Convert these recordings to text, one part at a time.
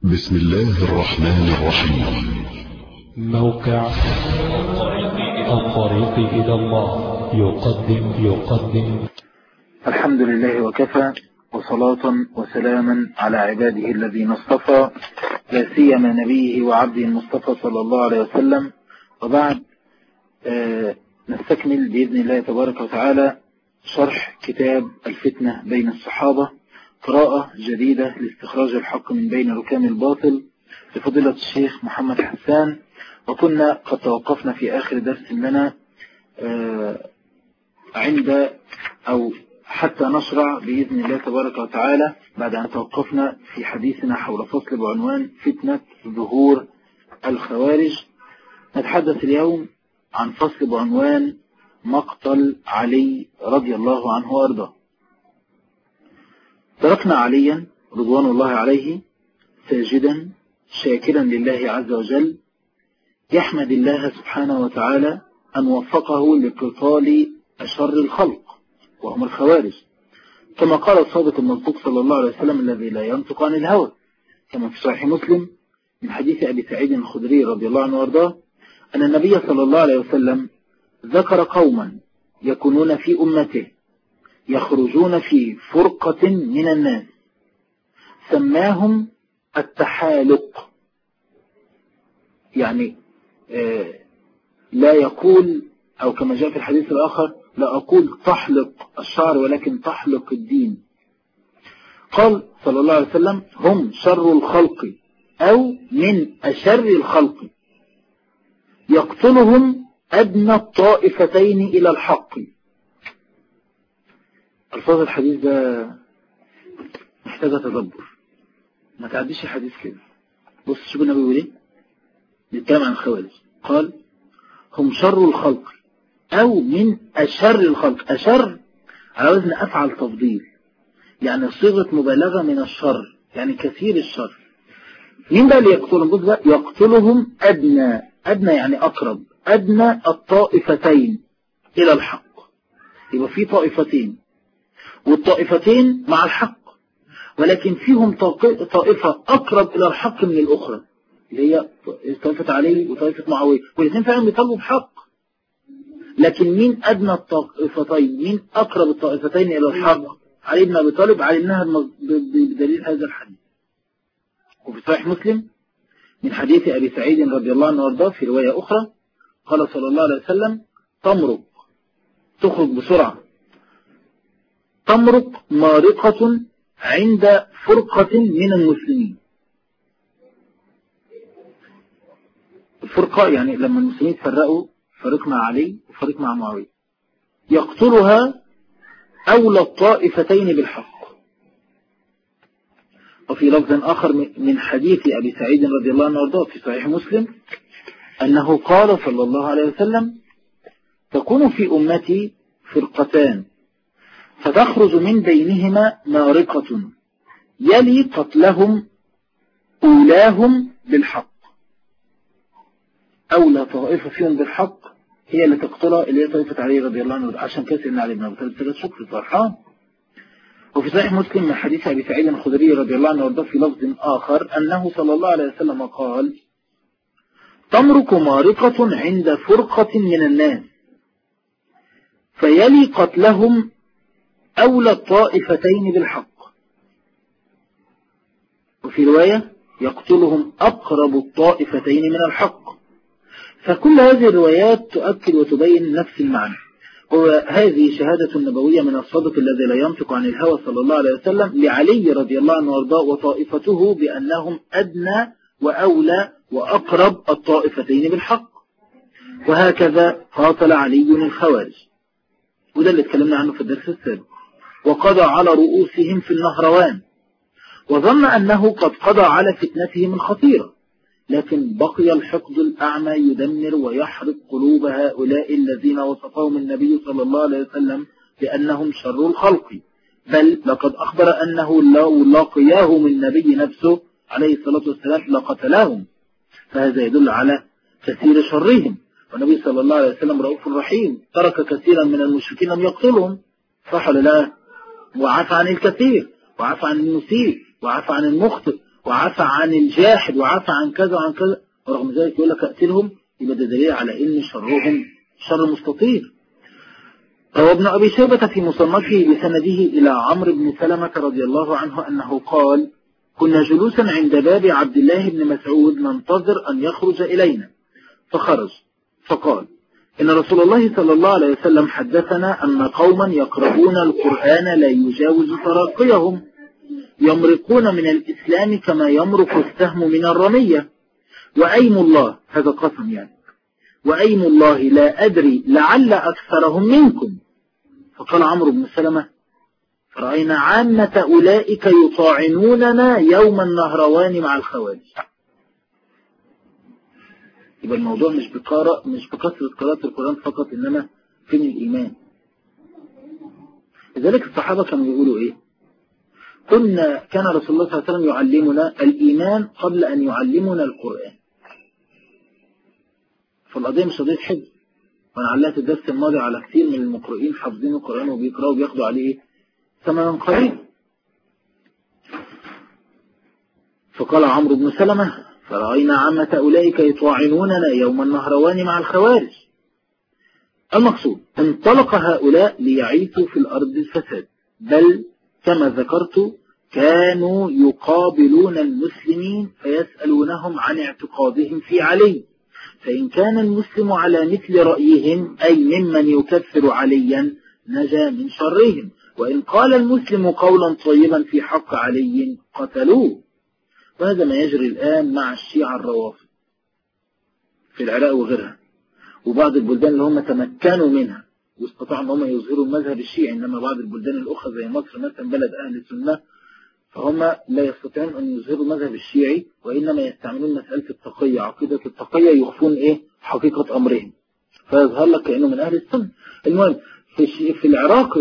بسم الله الرحمن الرحيم موقع الطريق إلى الله يقدم يقدم الحمد لله وكفى وصلاة وسلاما على عباده الذين اصطفى لا سيما نبيه وعبده المصطفى صلى الله عليه وسلم وبعد آه نستكمل بإذن الله تبارك وتعالى شرح كتاب الفتنة بين الصحابة قراءة جديدة لاستخراج الحق من بين ركام الباطل لفضيلة الشيخ محمد حسان وكنا قد توقفنا في آخر درس لنا آه عند أو حتى نشرع بإذن الله تبارك وتعالى بعد أن توقفنا في حديثنا حول فصل بعنوان فتنة ظهور الخوارج نتحدث اليوم عن فصل بعنوان مقتل علي رضي الله عنه وارضاه تركنا عليا رضوان الله عليه ساجدا شاكرا لله عز وجل يحمد الله سبحانه وتعالى أن وفقه لقتال أشر الخلق وهم الخوارج كما قال الصادق المصدوق صلى الله عليه وسلم الذي لا ينطق عن الهوى كما في صحيح مسلم من حديث أبي سعيد الخدري رضي الله عنه وارضاه أن النبي صلى الله عليه وسلم ذكر قوما يكونون في أمته يخرجون في فرقة من الناس سماهم التحالق يعني آه لا يقول أو كما جاء في الحديث الآخر لا أقول تحلق الشعر ولكن تحلق الدين قال صلى الله عليه وسلم هم شر الخلق أو من أشر الخلق يقتلهم أدنى الطائفتين إلى الحق الفاظ الحديث ده محتاجة تدبر ما تعديش حديث كده بص شوف النبي بيقول ايه بيتكلم عن الخوارج قال هم شر الخلق او من اشر الخلق اشر على وزن افعل تفضيل يعني صيغة مبالغة من الشر يعني كثير الشر مين بقى اللي يقتلهم بص بقى يقتلهم ادنى ادنى يعني اقرب ادنى الطائفتين الى الحق يبقى في طائفتين والطائفتين مع الحق ولكن فيهم طائفة أقرب إلى الحق من الأخرى اللي هي طائفة علي وطائفة معاوية والاثنين فعلا بيطلبوا بحق لكن مين أدنى الطائفتين مين أقرب الطائفتين إلى الحق علي بن أبي طالب علمناها بدليل هذا الحديث وفي صحيح مسلم من حديث أبي سعيد رضي الله عنه وارضاه في رواية أخرى قال صلى الله عليه وسلم تمرق تخرج بسرعة تمرق مارقة عند فرقة من المسلمين الفرقة يعني لما المسلمين فرقوا فريق مع علي وفريق مع معاوية يقتلها أولى الطائفتين بالحق وفي لفظ آخر من حديث أبي سعيد رضي الله عنه وارضاه في صحيح مسلم أنه قال صلى الله عليه وسلم تكون في أمتي فرقتان فتخرج من بينهما مارقة يلي قتلهم أولاهم بالحق أولى طائفة فيهم بالحق هي اللي تقتلها اللي هي طائفة علي رضي الله عنه عشان كده سيدنا علي بن أبي طالب ثلاث شكر فرحان وفي صحيح مسلم من حديث أبي سعيد الخدري رضي الله عنه وارضاه في لفظ آخر أنه صلى الله عليه وسلم قال تمرق مارقة عند فرقة من الناس فيلي قتلهم أولى الطائفتين بالحق وفي رواية يقتلهم أقرب الطائفتين من الحق فكل هذه الروايات تؤكد وتبين نفس المعنى وهذه شهادة نبوية من الصادق الذي لا ينطق عن الهوى صلى الله عليه وسلم لعلي رضي الله عنه وارضاه وطائفته بأنهم أدنى وأولى وأقرب الطائفتين بالحق وهكذا قاتل علي الخوارج وده اللي اتكلمنا عنه في الدرس السابق وقضى على رؤوسهم في النهروان وظن أنه قد قضى على فتنتهم الخطيرة لكن بقي الحقد الأعمى يدمر ويحرق قلوب هؤلاء الذين وصفهم النبي صلى الله عليه وسلم بأنهم شر الخلق بل لقد أخبر أنه لو لقياهم النبي نفسه عليه الصلاة والسلام لقتلاهم فهذا يدل على كثير شرهم والنبي صلى الله عليه وسلم رؤوف رحيم ترك كثيرا من المشركين لم يقتلهم صح ولا لا وعفى عن الكثير وعفى عن المسيء وعفى عن المخطئ وعفى عن الجاحد وعفى عن كذا وعن كذا ورغم ذلك يقول لك اقتلهم يبقى ده دليل على ان شرهم شر مستطير روى ابن أبي شيبة في مصنفه بسنده إلى عمرو بن سلمة رضي الله عنه أنه قال كنا جلوسا عند باب عبد الله بن مسعود ننتظر أن يخرج إلينا فخرج فقال إن رسول الله صلى الله عليه وسلم حدثنا أن قوما يقرؤون القرآن لا يجاوز تراقيهم يمرقون من الإسلام كما يمرق السهم من الرمية وأيم الله هذا قسم يعني وأيم الله لا أدري لعل أكثرهم منكم فقال عمرو بن سلمة رأينا عامة أولئك يطاعنوننا يوم النهروان مع الخوارج يبقى الموضوع مش بقراء مش بكثرة قراءة القرآن فقط إنما فين الإيمان لذلك الصحابة كانوا يقولوا إيه كنا كان رسول الله صلى الله عليه وسلم يعلمنا الإيمان قبل أن يعلمنا القرآن فالقضية مش قضية حفظ وأنا علقت الدرس الماضي على كثير من المقرئين حافظين القرآن وبيقرأوا وبياخدوا عليه إيه؟ ثمنا قليلا فقال عمرو بن سلمة فرأينا عامة أولئك يطاعنوننا يوم النهروان مع الخوارج المقصود انطلق هؤلاء ليعيثوا في الأرض الفساد بل كما ذكرت كانوا يقابلون المسلمين فيسألونهم عن اعتقادهم في علي فإن كان المسلم على مثل رأيهم أي ممن يكفر عليا نجا من شرهم وإن قال المسلم قولا طيبا في حق علي قتلوه وهذا ما يجري الآن مع الشيعة الروافض في العراق وغيرها وبعض البلدان اللي هم تمكنوا منها واستطاعوا ان هم يظهروا المذهب الشيعي انما بعض البلدان الاخرى زي مصر مثلا بلد اهل السنه فهم لا يستطيعون ان يظهروا المذهب الشيعي وانما يستعملون مساله التقيه عقيده التقيه يخفون ايه حقيقه امرهم فيظهر لك كانه من اهل السنه المهم في في العراق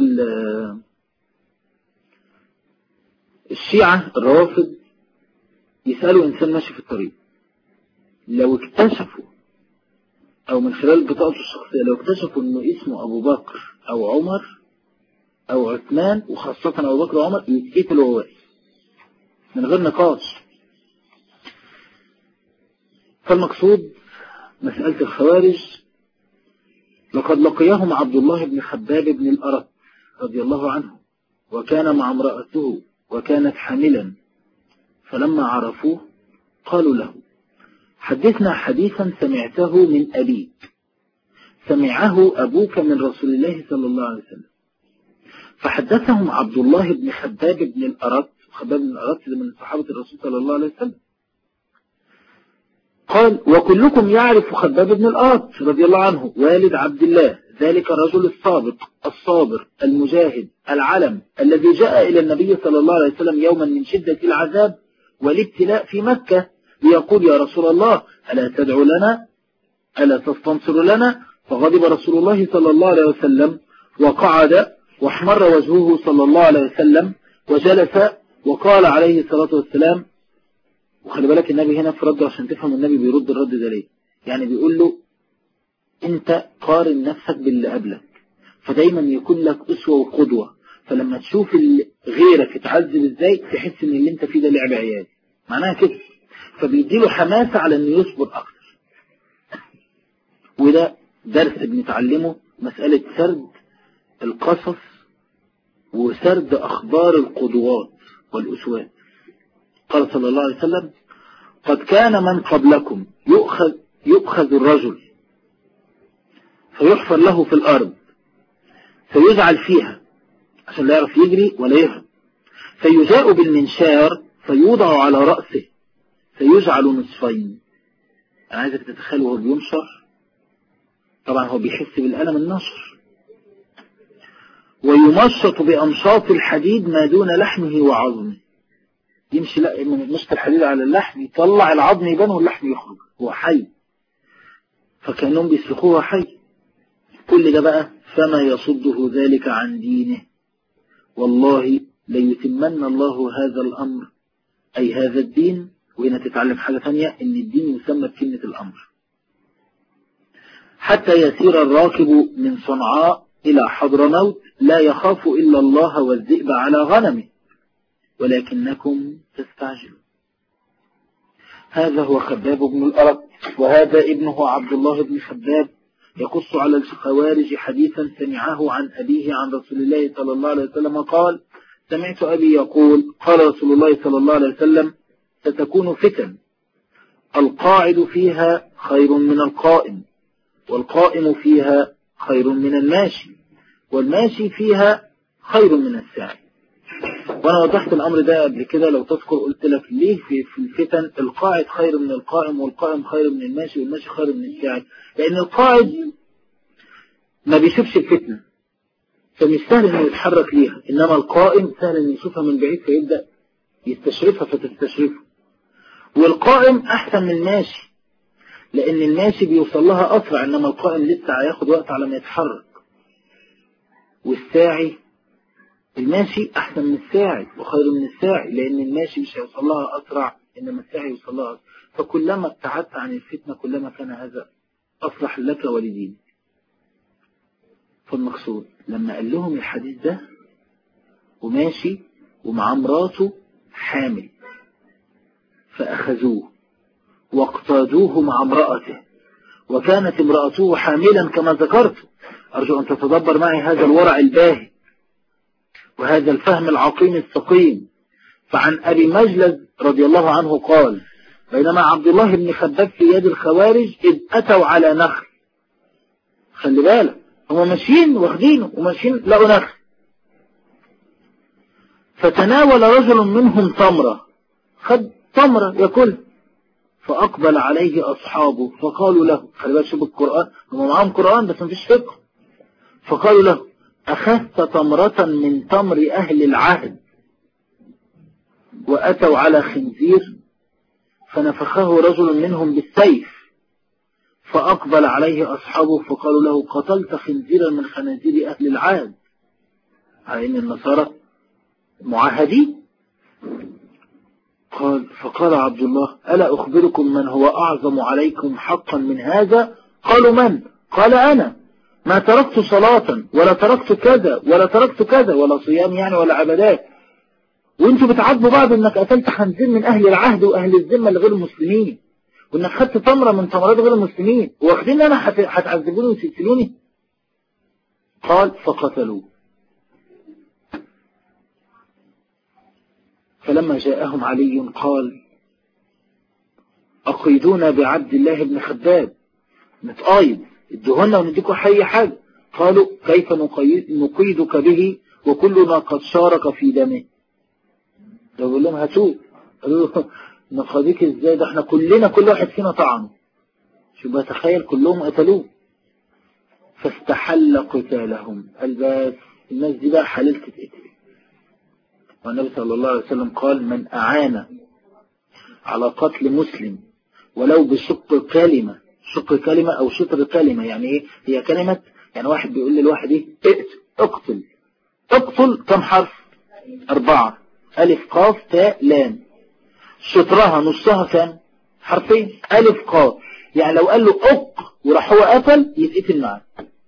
الشيعه الروافض يسالوا انسان ماشي في الطريق لو اكتشفوا او من خلال بطاقته الشخصية لو اكتشفوا انه اسمه ابو بكر او عمر او عثمان وخاصة ابو بكر وعمر يتقتل وهو واقف من غير نقاش فالمقصود مسألة الخوارج لقد لقيهم عبد الله بن خباب بن الأرت رضي الله عنه وكان مع امرأته وكانت حاملا فلما عرفوه قالوا له حدثنا حديثا سمعته من أبيك سمعه أبوك من رسول الله صلى الله عليه وسلم فحدثهم عبد الله بن خباب بن الأرت خباب بن الأرت من صحابة الرسول صلى الله عليه وسلم قال وكلكم يعرف خباب بن الأرت رضي الله عنه والد عبد الله ذلك الرجل الصادق الصابر المجاهد العلم الذي جاء إلى النبي صلى الله عليه وسلم يوما من شدة العذاب والابتلاء في مكة ليقول يا رسول الله ألا تدعو لنا ألا تستنصر لنا فغضب رسول الله صلى الله عليه وسلم وقعد واحمر وجهه صلى الله عليه وسلم وجلس وقال عليه الصلاة والسلام وخلي بالك النبي هنا في رد عشان تفهم النبي بيرد الرد ده ليه يعني بيقول له انت قارن نفسك باللي قبلك فدايما يكون لك أسوة وقدوة فلما تشوف غيرك اتعذب ازاي تحس ان اللي انت فيه ده لعب عيال معناها كده فبيديله حماسة على انه يصبر اكتر وده درس بنتعلمه مسألة سرد القصص وسرد اخبار القدوات والاسوات قال صلى الله عليه وسلم قد كان من قبلكم يؤخذ, يؤخذ الرجل فيحفر له في الارض فيجعل فيها عشان لا يعرف يجري ولا يهرب فيجاء بالمنشار فيوضع على رأسه فيجعل نصفين أنا عايزك تتخيل وهو بينشر طبعا هو بيحس بالألم النشر ويمشط بأمشاط الحديد ما دون لحمه وعظمه يمشي لا من مشط الحديد على اللحم يطلع العظم يبان واللحم يخرج هو حي فكأنهم بيسلخوه حي كل ده بقى فما يصده ذلك عن دينه والله ليتمن الله هذا الأمر أي هذا الدين وهنا تتعلم حاجة ثانية إن الدين يسمى بكلمة الأمر حتى يسير الراكب من صنعاء إلى حضرموت لا يخاف إلا الله والذئب على غنمه ولكنكم تستعجلون هذا هو خباب بن الأرق وهذا ابنه عبد الله بن خباب يقص على الخوارج حديثا سمعه عن أبيه عن رسول الله صلى الله عليه وسلم قال سمعت أبي يقول قال رسول الله صلى الله عليه وسلم ستكون فتن القاعد فيها خير من القائم والقائم فيها خير من الماشي والماشي فيها خير من الساعي وانا وضحت الامر ده قبل كده لو تذكر قلت لك ليه في في الفتن القاعد خير من القائم والقائم خير من الماشي والماشي خير من الساعي لان القاعد ما بيشوفش الفتنه فمش سهل انه يتحرك ليها انما القائم سهل انه يشوفها من بعيد فيبدا يستشرفها فتستشرفه والقائم احسن من الماشي لان الماشي بيوصل لها اسرع انما القائم لسه هياخد وقت على ما يتحرك والساعي الماشي احسن من الساعي وخير من الساعي لان الماشي مش هيوصل لها اسرع انما الساعي يوصل لها أسرع. فكلما ابتعدت عن الفتنه كلما كان هذا اصلح لك ولدينك فالمقصود لما قال لهم الحديث ده وماشي ومع مراته حامل فأخذوه واقتادوه مع امرأته وكانت امرأته حاملا كما ذكرت أرجو أن تتدبر معي هذا الورع الباهي وهذا الفهم العقيم السقيم فعن أبي مجلد رضي الله عنه قال بينما عبد الله بن خباب في يد الخوارج إذ أتوا على نخل خلي بالك هم ماشيين واخدينه وماشيين لقوا نخل فتناول رجل منهم تمرة خد تمرة ياكل فأقبل عليه أصحابه فقالوا له خلي بالك شوف القرآن هم معاهم قرآن بس مفيش فقه فقالوا له أخذت تمرة من تمر أهل العهد وأتوا على خنزير فنفخه رجل منهم بالسيف فأقبل عليه أصحابه فقالوا له قتلت خنزيرا من خنازير أهل العهد على إن النصارى معاهدين قال فقال عبد الله ألا أخبركم من هو أعظم عليكم حقا من هذا قالوا من قال أنا ما تركت صلاة ولا تركت كذا ولا تركت كذا ولا صيام يعني ولا عبادات وانتوا بتعاتبوا بعض انك قتلت خنزير من اهل العهد واهل الذمه لغير المسلمين وانك خدت تمره من تمرات غير المسلمين واخدين انا هتعذبوني وتقتلوني قال فقتلوه فلما جاءهم علي قال أقيدونا بعبد الله بن خباب نتقايد ادوهنا ونديكوا حي حاجة قالوا كيف نقيد نقيدك به وكلنا قد شارك في دمه لو بقول لهم هاتوه قالوا له نقاضيك ازاي ده احنا كلنا كل واحد فينا طعنه شو بتخيل كلهم قتلوه فاستحل قتالهم قال بس الناس دي بقى حلال تتقتل والنبي صلى الله عليه وسلم قال من أعان على قتل مسلم ولو بشق كلمة شق كلمة أو شطر كلمة يعني إيه هي كلمة يعني واحد بيقول للواحد إيه اقتل اقتل اقتل كم حرف أربعة ألف قاف تاء لام شطرها نصها كام حرفين ألف قاف يعني لو قال له أق وراح هو قتل يتقتل معاه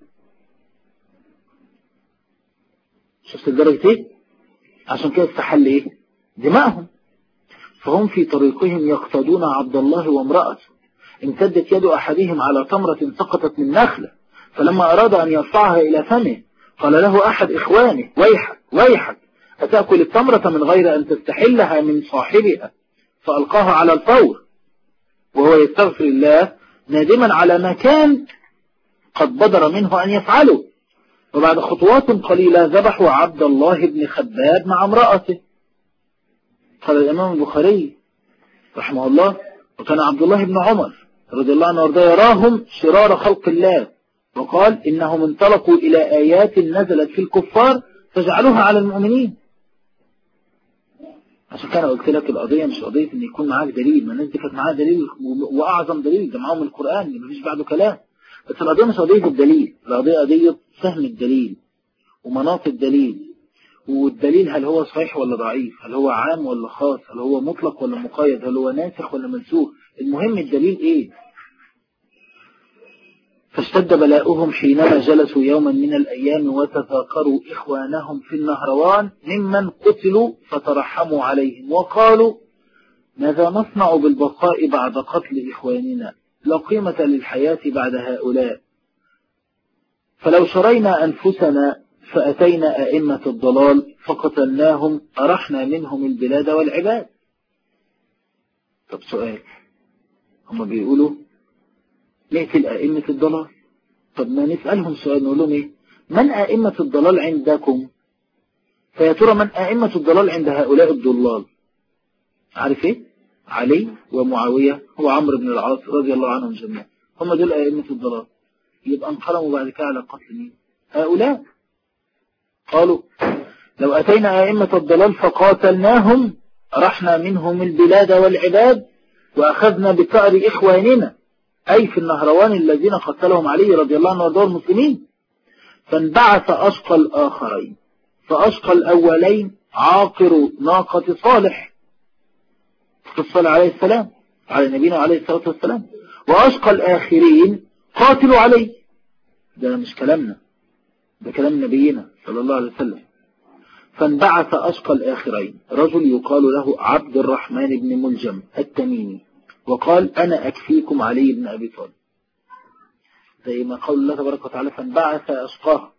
شفت الدرجة ايه عشان كده استحل ايه دماءهم فهم في طريقهم يقتدون عبد الله وامرأته امتدت يد أحدهم على تمرة سقطت من نخلة فلما أراد أن يرفعها إلى فمه قال له أحد إخوانه ويحك ويحك أتأكل التمرة من غير أن تستحلها من صاحبها فألقاها على الفور وهو يستغفر الله نادما على ما كان قد بدر منه أن يفعله وبعد خطوات قليلة ذبحوا عبد الله بن خباب مع امرأته قال الإمام البخاري رحمه الله وكان عبد الله بن عمر رضي الله عنه وارضاه يراهم شرار خلق الله وقال إنهم انطلقوا إلى آيات نزلت في الكفار فجعلوها على المؤمنين عشان كده قلت لك القضية مش قضية ان يكون معاك دليل ما الناس دي كانت معاها دليل واعظم دليل ده معاهم القرآن اللي مفيش بعده كلام بس القضية مش قضية الدليل القضية قضية فهم الدليل ومناط الدليل والدليل هل هو صحيح ولا ضعيف هل هو عام ولا خاص هل هو مطلق ولا مقيد هل هو ناسخ ولا منسوخ المهم الدليل ايه فاشتد بلاؤهم حينما جلسوا يوما من الأيام وتذاكروا إخوانهم في النهروان ممن قتلوا فترحموا عليهم وقالوا ماذا نصنع بالبقاء بعد قتل إخواننا لا قيمة للحياة بعد هؤلاء فلو شرينا أنفسنا فأتينا أئمة الضلال فقتلناهم أرحنا منهم البلاد والعباد طب سؤال هم بيقولوا نقتل أئمة الضلال طب ما نسألهم سؤال نقول لهم إيه من أئمة الضلال عندكم فيا ترى من أئمة الضلال عند هؤلاء الضلال عارف إيه علي ومعاوية وعمرو بن العاص رضي الله عنهم جميعا هم دول أئمة الضلال يبقى انقلموا بعد كده على قتل مين هؤلاء قالوا لو أتينا أئمة الضلال فقاتلناهم رحنا منهم البلاد والعباد وأخذنا بثأر إخواننا أي في النهروان الذين قتلهم علي رضي الله عنه وارضاه المسلمين فانبعث أشقى الآخرين فأشقى الأولين عاقر ناقة صالح قصة عليه السلام على نبينا عليه الصلاة والسلام وأشقى الآخرين قاتلوا علي ده مش كلامنا ده كلام نبينا صلى الله عليه وسلم فانبعث أشقى الآخرين رجل يقال له عبد الرحمن بن ملجم التميمي وقال أنا أكفيكم علي بن أبي طالب زي ما قول الله تبارك وتعالى فانبعث أشقاه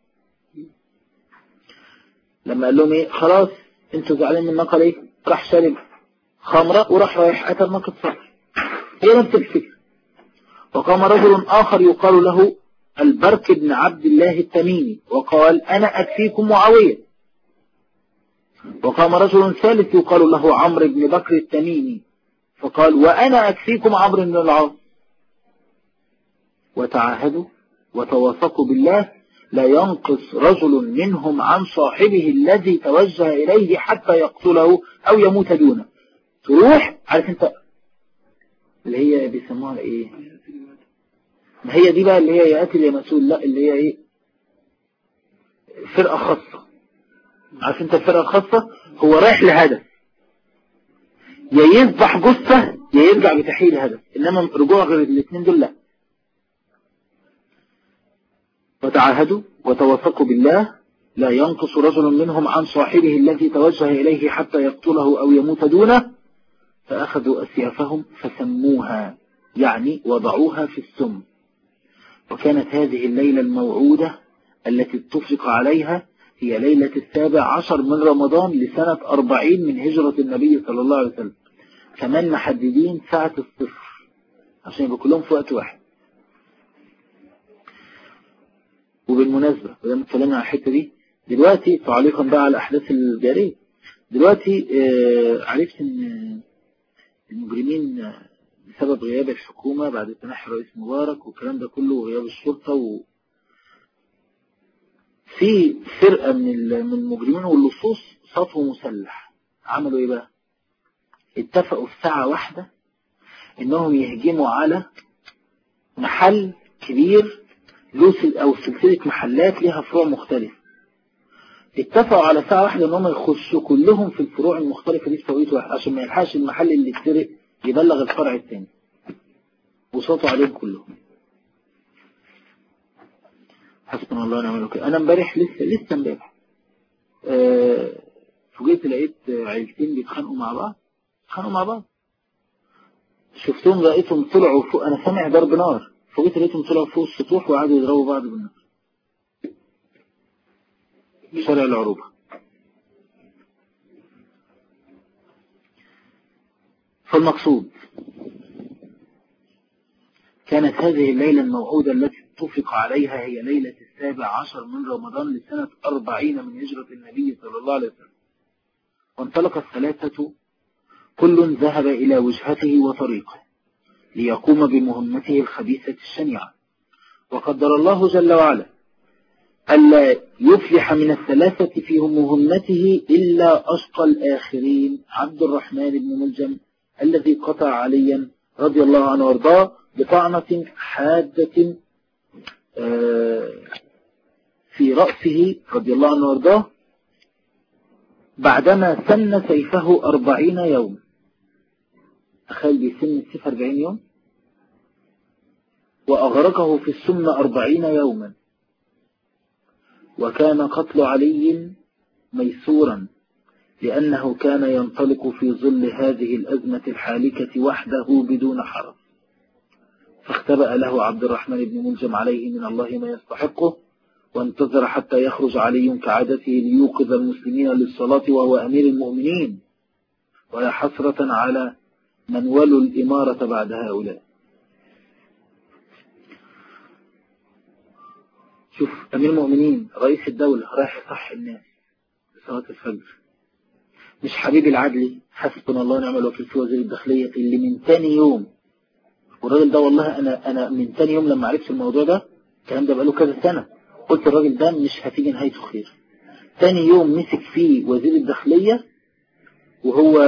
لما قال لهم ايه خلاص انتوا زعلانين من الناقه ليه راح شارب خمرة وراح رايح قتل ناقة صخر هي نفس الفكرة وقام رجل آخر يقال له البرك بن عبد الله التميمي وقال أنا أكفيكم معاوية وقام رجل ثالث يقال له عمرو بن بكر التميمي فقال وأنا أكفيكم عمرو بن العاص وتعاهدوا وتوافقوا بالله لا ينقص رجل منهم عن صاحبه الذي توجه إليه حتى يقتله أو يموت دونه تروح عارف انت اللي هي بيسموها ايه ما هي دي بقى اللي هي يا قاتل يا مسؤول لا اللي هي ايه فرقة خاصة عارف انت الفرقة الخاصة هو رايح لهدف يا يذبح جثة يا يرجع بتحيل هدف انما رجوع غير الاثنين دول لا وتعاهدوا وتوافقوا بالله لا ينقص رجل منهم عن صاحبه الذي توجه إليه حتى يقتله أو يموت دونه فأخذوا أسيافهم فسموها يعني وضعوها في السم وكانت هذه الليلة الموعودة التي اتفق عليها هي ليلة السابع عشر من رمضان لسنة أربعين من هجرة النبي صلى الله عليه وسلم كمان محددين ساعة الصفر عشان يبقى كلهم في وقت واحد وبالمناسبة ولما اتكلمنا على الحتة دي دلوقتي تعليقا بقى على الأحداث الجارية دلوقتي آه عرفت ان المجرمين بسبب غياب الحكومة بعد تنحي رئيس مبارك والكلام ده كله وغياب الشرطة و في فرقة من من المجرمين واللصوص صفوا مسلح عملوا ايه بقى اتفقوا في ساعة واحدة انهم يهجموا على محل كبير له او سلسلة محلات لها فروع مختلفة اتفقوا على ساعة واحدة ان هم يخشوا كلهم في الفروع المختلفة دي في توقيت واحد عشان ما يلحقش المحل اللي اتسرق يبلغ الفرع الثاني وصوتوا عليهم كلهم حسبنا الله ونعم الوكيل انا امبارح لسه لسه امبارح أه فوجئت لقيت عيلتين بيتخانقوا مع بعض بيتخانقوا مع بعض شفتهم لقيتهم طلعوا فوق انا سامع ضرب نار فوجئت لقيتهم طلعوا فوق السطوح وقعدوا يضربوا بعض بالنار شارع العروبة فالمقصود كانت هذه الليلة الموعودة التي اتفق عليها هي ليلة السابع عشر من رمضان لسنة أربعين من هجرة النبي صلى الله عليه وسلم وانطلق الثلاثة كل ذهب إلى وجهته وطريقه ليقوم بمهمته الخبيثة الشنيعة وقدر الله جل وعلا ألا يفلح من الثلاثة في مهمته إلا أشقى الآخرين عبد الرحمن بن ملجم الذي قطع عليا رضي الله عنه وارضاه بطعنة حادة في رأسه رضي الله عنه وارضاه بعدما سن سيفه أربعين يوم تخيل بيسن السيف أربعين يوم وأغرقه في السم أربعين يوما وكان قتل علي ميسورا لأنه كان ينطلق في ظل هذه الأزمة الحالكة وحده بدون حرج فاختبأ له عبد الرحمن بن ملجم عليه من الله ما يستحقه وانتظر حتى يخرج علي كعادته ليوقظ المسلمين للصلاة وهو أمير المؤمنين ولا حسرة على من ولوا الإمارة بعد هؤلاء شوف أمير المؤمنين رئيس الدولة رايح يصح الناس لصلاة الفجر مش حبيب العدلي حسبنا الله ونعم الوكيل في وزير الداخلية اللي من تاني يوم والراجل ده والله أنا أنا من تاني يوم لما عرفت الموضوع ده الكلام ده بقاله كذا سنة قلت الراجل ده مش هتيجي نهايته خير تاني يوم مسك فيه وزير الداخلية وهو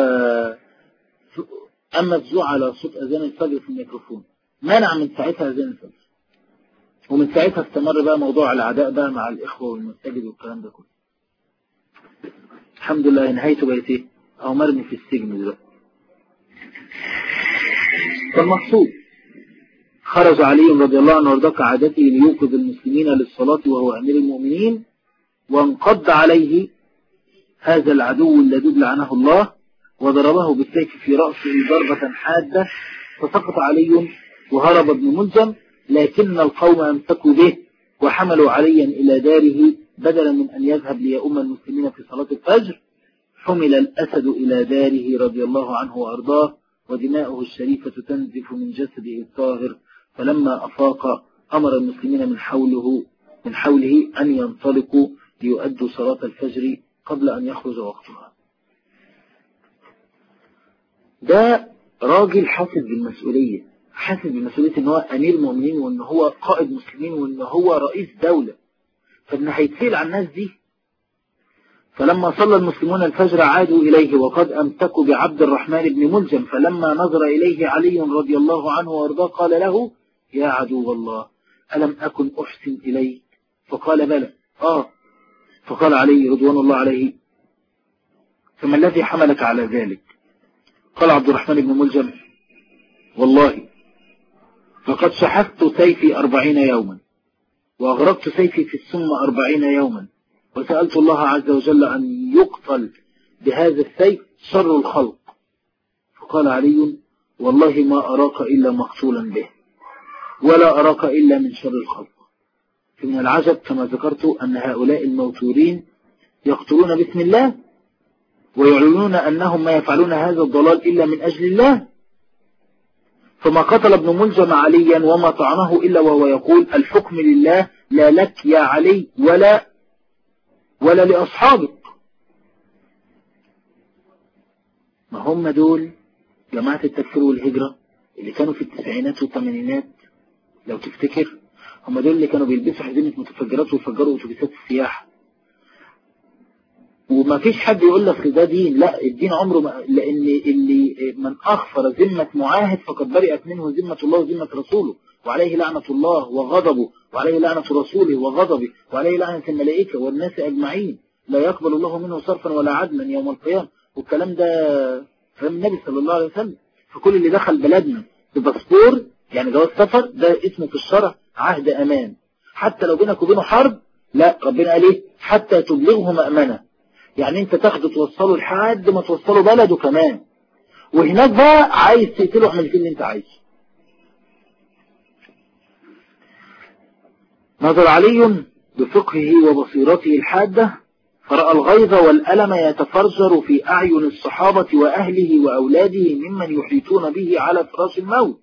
أما فزوع على صوت أذان الفجر في الميكروفون منع من ساعتها أذان الفجر ومن ساعتها استمر بقى موضوع العداء بقى مع الإخوة والمساجد والكلام ده كله الحمد لله نهايته بقت ايه أو مرمي في السجن دلوقتي فالمقصود خرج علي رضي الله عنه وارضاه كعادته ليوقظ المسلمين للصلاة وهو أمير المؤمنين وانقض عليه هذا العدو الذي لعنه الله وضربه بالسيف في رأسه ضربة حادة فسقط علي وهرب ابن ملجم لكن القوم أمسكوا به وحملوا عليا إلى داره بدلا من أن يذهب ليؤم المسلمين في صلاة الفجر حمل الأسد إلى داره رضي الله عنه وأرضاه ودماؤه الشريفة تنزف من جسده الطاهر فلما أفاق أمر المسلمين من حوله من حوله أن ينطلقوا ليؤدوا صلاة الفجر قبل أن يخرج وقتها ده راجل حاسس بالمسؤولية حاسس بالمسؤولية ان هو امير مؤمنين وان هو قائد مسلمين وان هو رئيس دولة فان هيتسيل عن الناس دي فلما صلى المسلمون الفجر عادوا إليه وقد أمسكوا بعبد الرحمن بن ملجم فلما نظر إليه علي رضي الله عنه وارضاه قال له يا عدو الله ألم أكن أحسن إليك فقال بلى آه فقال علي رضوان الله عليه فما الذي حملك على ذلك قال عبد الرحمن بن ملجم والله فقد شحذت سيفي أربعين يوما وأغرقت سيفي في السم أربعين يوما وسألت الله عز وجل أن يقتل بهذا السيف شر الخلق فقال علي والله ما أراك إلا مقتولا به ولا أراك إلا من شر الخلق فمن العجب كما ذكرت أن هؤلاء الموتورين يقتلون باسم الله ويعلنون أنهم ما يفعلون هذا الضلال إلا من أجل الله فما قتل ابن ملجم عليا وما طعنه إلا وهو يقول الحكم لله لا لك يا علي ولا ولا لأصحابك ما هم دول جماعة التكفير والهجرة اللي كانوا في التسعينات والثمانينات لو تفتكر هم دول اللي كانوا بيلبسوا حزمة متفجرات ويفجروا اتوبيسات السياحة وما فيش حد يقول لك ده دين لا الدين عمره ما لان اللي من اخفر ذمة معاهد فقد برئت منه ذمة الله وذمة رسوله وعليه لعنة الله وغضبه وعليه لعنة رسوله وغضبه وعليه لعنة الملائكة والناس اجمعين لا يقبل الله منه صرفا ولا عدلا يوم القيامة والكلام ده فهم النبي صلى الله عليه وسلم فكل اللي دخل بلدنا بباسبور يعني جواز سفر ده اسمه في الشرع عهد امان حتى لو بينك وبينه حرب لا ربنا قال ايه حتى تبلغه مأمنة يعني انت تاخده توصله لحد ما توصله بلده كمان وهناك بقى عايز تقتله اعمل فيه اللي انت عايزه نظر علي بفقهه وبصيرته الحادة فرأى الغيظ والألم يتفرجر في أعين الصحابة وأهله وأولاده ممن يحيطون به على فراش الموت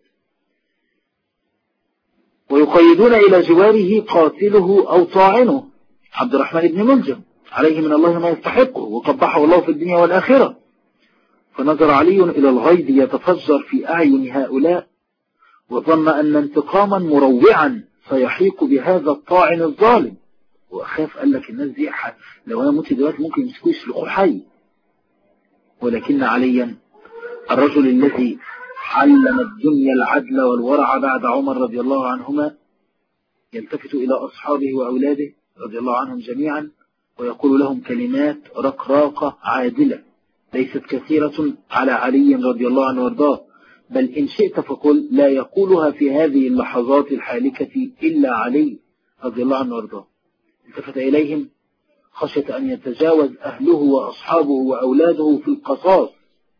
ويقيدون إلى جواره قاتله أو طاعنه عبد الرحمن بن ملجم عليه من الله ما يستحقه وقبحه الله في الدنيا والآخرة فنظر علي إلى الغيظ يتفجر في أعين هؤلاء وظن أن انتقاما مروعا سيحيق بهذا الطاعن الظالم وأخاف قال لك الناس دي لو أنا مت دلوقتي ممكن يمسكوا يسلخوا حي ولكن عليا الرجل الذي علم الدنيا العدل والورع بعد عمر رضي الله عنهما يلتفت إلى أصحابه وأولاده رضي الله عنهم جميعا ويقول لهم كلمات رقراقة عادلة ليست كثيرة على علي رضي الله عنه وارضاه بل إن شئت فقل لا يقولها في هذه اللحظات الحالكة إلا علي رضي الله عنه وارضاه التفت إليهم خشية أن يتجاوز أهله وأصحابه وأولاده في القصاص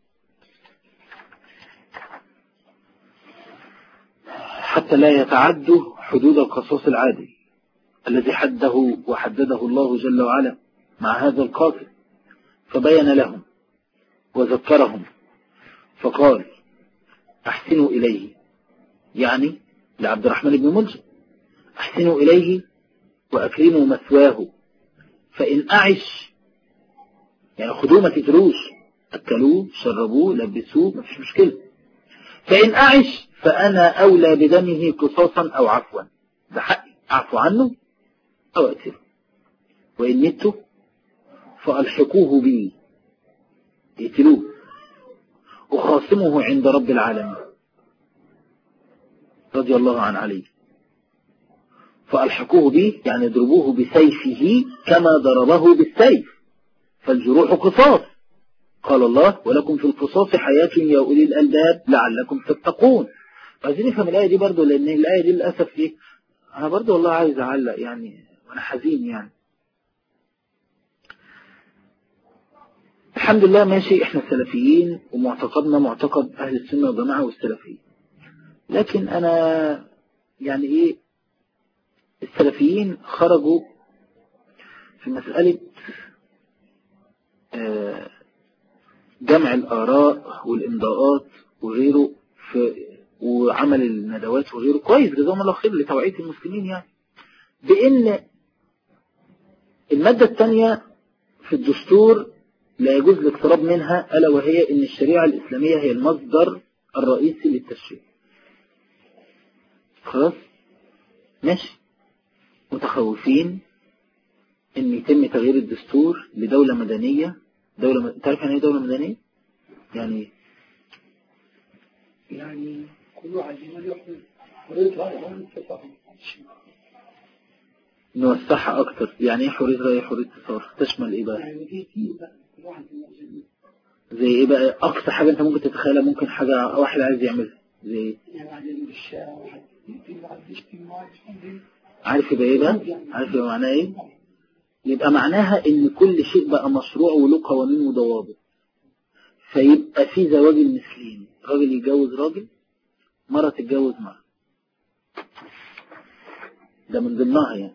حتى لا يتعدوا حدود القصاص العادل الذي حده وحدده الله جل وعلا مع هذا القاتل فبين لهم وذكرهم فقال أحسنوا إليه يعني لعبد الرحمن بن ملجم أحسنوا إليه وأكرموا مثواه فإن أعش يعني خدوه ما تتروش أكلوه شربوه لبسوه ما فيش مشكلة فإن أعش فأنا أولى بدمه قصاصا أو عفوا ده حقي أعفو عنه أو أقتله وإن مت فألحقوه بي اقتلوه أخاصمه عند رب العالمين رضي الله عن علي فألحقوه به يعني اضربوه بسيفه كما ضربه بالسيف فالجروح قصاص قال الله ولكم في القصاص حياة يا أولي الألباب لعلكم تتقون عايزين نفهم الآية دي برضو لأن الآية دي للأسف إيه أنا برضو والله عايز أعلق يعني وأنا حزين يعني الحمد لله ماشي احنا سلفيين ومعتقدنا معتقد أهل السنة والجماعة والسلفيين لكن أنا يعني إيه السلفيين خرجوا في مسألة جمع الآراء والإمضاءات وغيره في وعمل الندوات وغيره كويس جزاهم الله خير لتوعية المسلمين يعني بأن المادة الثانية في الدستور لا يجوز الاقتراب منها ألا وهي أن الشريعة الإسلامية هي المصدر الرئيسي للتشريع خلاص ماشي متخوفين ان يتم تغيير الدستور لدولة مدنية دولة م... تعرف يعني ايه دولة مدنية يعني يعني كل واحد يحمل حرية رأي نوسعها اكتر يعني ايه حرية رأي حرية تصرف تشمل ايه بقى يعني دي دي بقى كل واحد زي ايه بقى اقصى حاجة انت ممكن تتخيلها ممكن حاجة واحد عايز يعملها زي ايه يعني واحد يجي بالشارع واحد يقتل واحد يشتم واحد يشتم عارف يبقى ايه بقى عارف يبقى معناه ايه يبقى معناها ان كل شيء بقى مشروع وله قوانين وضوابط فيبقى في زواج المثلين راجل يتجوز راجل مرة تتجوز مرة ده من ضمنها يعني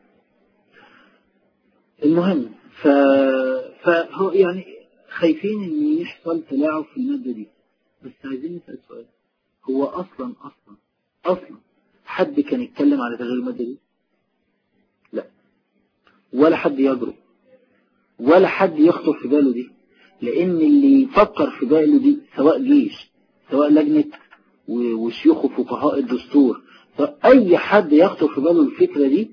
المهم ف... فهو يعني خايفين ان يحصل تلاعب في المادة دي بس عايزين نسأل سؤال هو اصلا اصلا اصلا حد كان يتكلم على تغيير المادة دي لا ولا حد يجرؤ ولا حد يخطر في باله دي لان اللي يفكر في باله دي سواء جيش سواء لجنة وشيوخ وفقهاء الدستور اي حد يخطر في باله الفكرة دي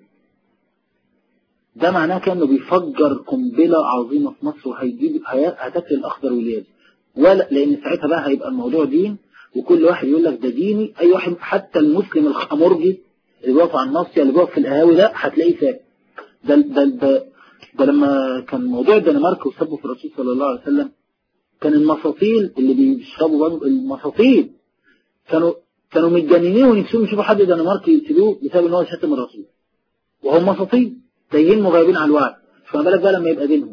ده معناه كأنه بيفجر قنبلة عظيمة في مصر وهيجيب هتاكل الأخضر واليابس ولا لأن ساعتها بقى هيبقى الموضوع دين وكل واحد يقول لك ده ديني أي واحد حتى المسلم الخمرجي اللي بيقف على الناصية اللي بيقف في القهاوي ده هتلاقيه ثابت ده, ده, ده, ده لما كان موضوع الدنمارك وسبوا في الرسول صلى الله عليه وسلم كان المساطيل اللي بيشربوا المساطيل كانوا كانوا متجننين ونفسهم يشوفوا حد دنماركي يقتلوه بسبب ان هو شتم الرسول وهم مساطيل تايهين مغيبين على الوعي فما بالك بقى لما يبقى دينهم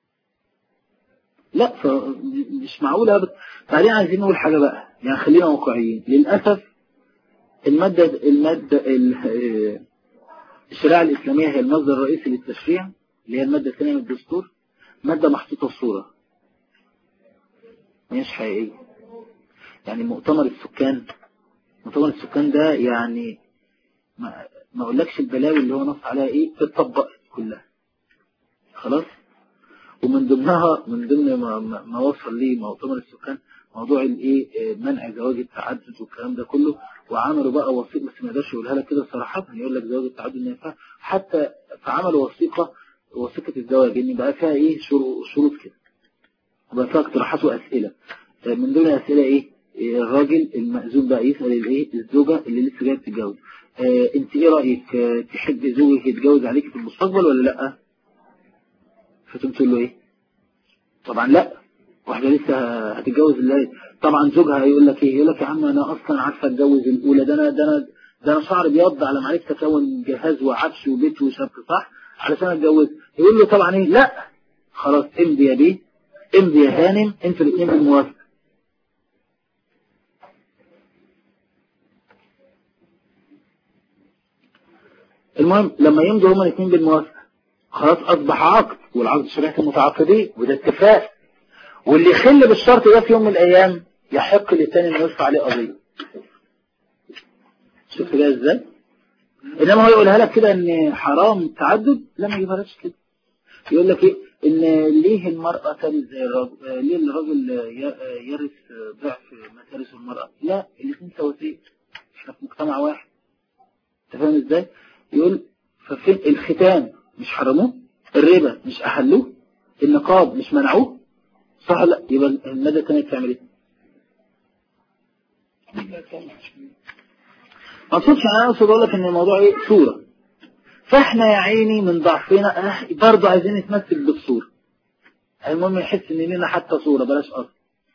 لا مش معقول ابدا بعدين عايزين نقول حاجه بقى يعني خلينا واقعيين للاسف الماده الماده الشريعه الاسلاميه هي المصدر الرئيسي للتشريع اللي هي الماده الثانيه من الدستور ماده محطوطه في صوره مش حقيقيه يعني مؤتمر السكان مؤتمر السكان ده يعني ما ما اقولكش البلاوي اللي هو نص عليها ايه تتطبق كلها خلاص ومن ضمنها من ضمن ما, ما وصل ليه مؤتمر السكان موضوع الايه منع زواج التعدد والكلام ده كله وعملوا بقى وثيقه بس ما يقدرش يقولها لك كده صراحه يقول لك زواج التعدد ما ينفعش حتى فعملوا وثيقه وثيقه الزواج ان بقى فيها ايه شروط كده وبقى فيها اقتراحات واسئله من ضمن الاسئله ايه الراجل المأذون بقى يسأل الايه الزوجة اللي لسه جايه تتجوز آه انت ايه رأيك آه تحب زوجك يتجوز عليك في المستقبل ولا لا فتقوم تقول له ايه طبعا لا واحدة لسه هتتجوز اللي طبعا زوجها هيقول لك ايه يقول لك يا عم انا اصلا عارفه اتجوز الاولى ده انا ده انا ده انا شعر بيض على ما عرفت اكون جهاز وعفش وبيت وشبكه صح علشان اتجوز يقول له طبعا ايه لا خلاص امضي يا بيه امضي يا هانم انتوا الاثنين بالموافقه المهم لما يمضوا هما الاثنين بالموافقه خلاص اصبح عقد والعقد شريعه المتعاقدين وده اتفاق واللي يخل بالشرط ده في يوم من الايام يحق للتاني انه يرفع عليه قضيه شفت ده ازاي انما هو يقولها لك كده ان حرام تعدد لا ما يجيبهالكش كده يقول لك ايه ان ليه المرأة ترث زي الرجل آه، ليه الرجل ي- يرث ضعف ما ترث المرأة لا الاثنين سواسية احنا في مجتمع واحد انت فاهم ازاي يقول ففين الختان مش حرموه الربا مش احلوه النقاب مش منعوه صح ولا لا يبقى المادة الثانية بتعمل ايه لا طبعا ما اقصدش انا اقصد اقول لك ان الموضوع ايه صورة فاحنا يا عيني من ضعفنا اه برضه عايزين نتمثل بالصورة المهم يحس ان لنا حتى صورة بلاش اصل